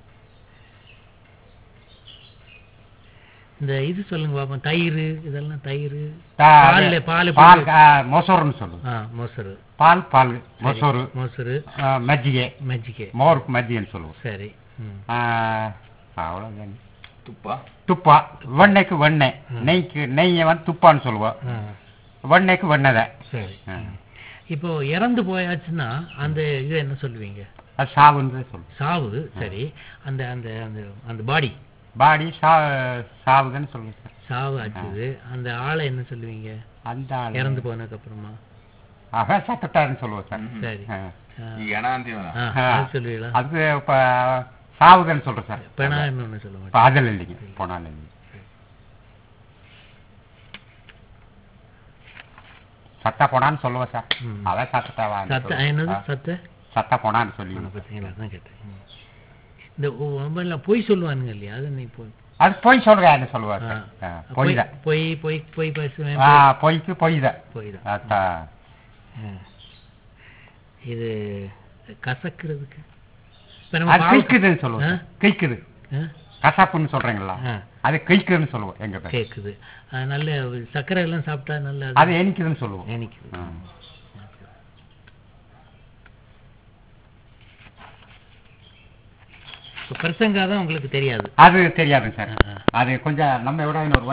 இந்த இது சொல்லுங்க பாப்போம் தயிர் இதெல்லாம் தயிர் பால்ல பால் பால் ஆ, மொசருன்னு சொல்லுவோம் ஆ மோசரு பால் பால் மொசரு மோசரு ஆ, மಜ್ಜಿಗೆ மஜ்ஜிகை மோருக்கு மಜ್ಜಿಗೆன்னு சொல்லுவோம் சரி ம் ஆ, அவ்வளவுதான் துப்பா ತುಪ್ಪ வெண்ணெய்க்கு வெண்ணெய் நெய்க்கு நெய்யை வந்து துப்பான்னு சொல்லுவோம் ஆ, வெண்ணெய்க்கு வெண்ணெய் தான் சரி ஆ. இப்போ இறந்து போயாச்சுன்னா அந்த இது என்ன சொல்லுவீங்க அது சாவுன்னு சொல்லுவோம் சாவு சரி அந்த அந்த அந்த அந்த பாடி பாடி சா சாவுதுன்னு சொல்லுவோம் சார் சாவு ஆச்சுது அந்த ஆளை என்ன சொல்லுவீங்க அந்த ஆளு இறந்து போனதுக்கு அப்புறமா அவன் சத்துட்டாருன்னு சொல்லுவோம் சார் சரி ஆ. ஆ, ಈಗ ಏನಾಂತೀವನ ஆ, ஆ. அது சொல்லுவீங்களா அது இப்ப சாவுதுன்னு சொல்றேன் சார் பெணா இன்னொன்னு சொல்ல இப்ப மாட்டேன் அதில் இல்லைங்க போனாலும் இல்லைங்க சத்த போனான்னு சொல்லுவோம் சார் ம். அதான் சத்தத்தை சத்த என்னது சத்த சத்த போனான்னு சொல்லி ஆ, பார்த்தீங்களா அதான் கேட்டேன் ம். இந்த எல்லாம் பொய் சொல்லுவானுங்க இல்லையா அது நீ பொய் அது பொய் சொல்றேன்னு சொல்லுவார் ஆ. சார் ஆ, பொய் தான் பொய் பொய் பொய் பேசுவேன் ஆ பொய்க்கு பொய் தான் பொய் தான் அதான். ஆ. இது கசக்கிறதுக்கு இப்ப நம்ம அது பாவ- கைக்குதுன்னு சொல்லுவோம் ஆ? சார். கைக்குது ஆ? கசாப்புன்னு சொல்றீங்களா ஆ, அது கைக்குதுன்னு சொல்லுவோம் எங்க பேர் கேக்குது அது நல்ல சர்க்கரை எல்லாம் சாப்பிட்டா நல்ல அது எனிக்குதுன்னு சொல்லுவோம் நினைக்குது ஆ. பிரசங்கா தான் உங்களுக்கு தெரியாது அது தெரியாதுங்க சார் ஆ, ஆ. அது கொஞ்சம் நம்ம விட இன்னொரு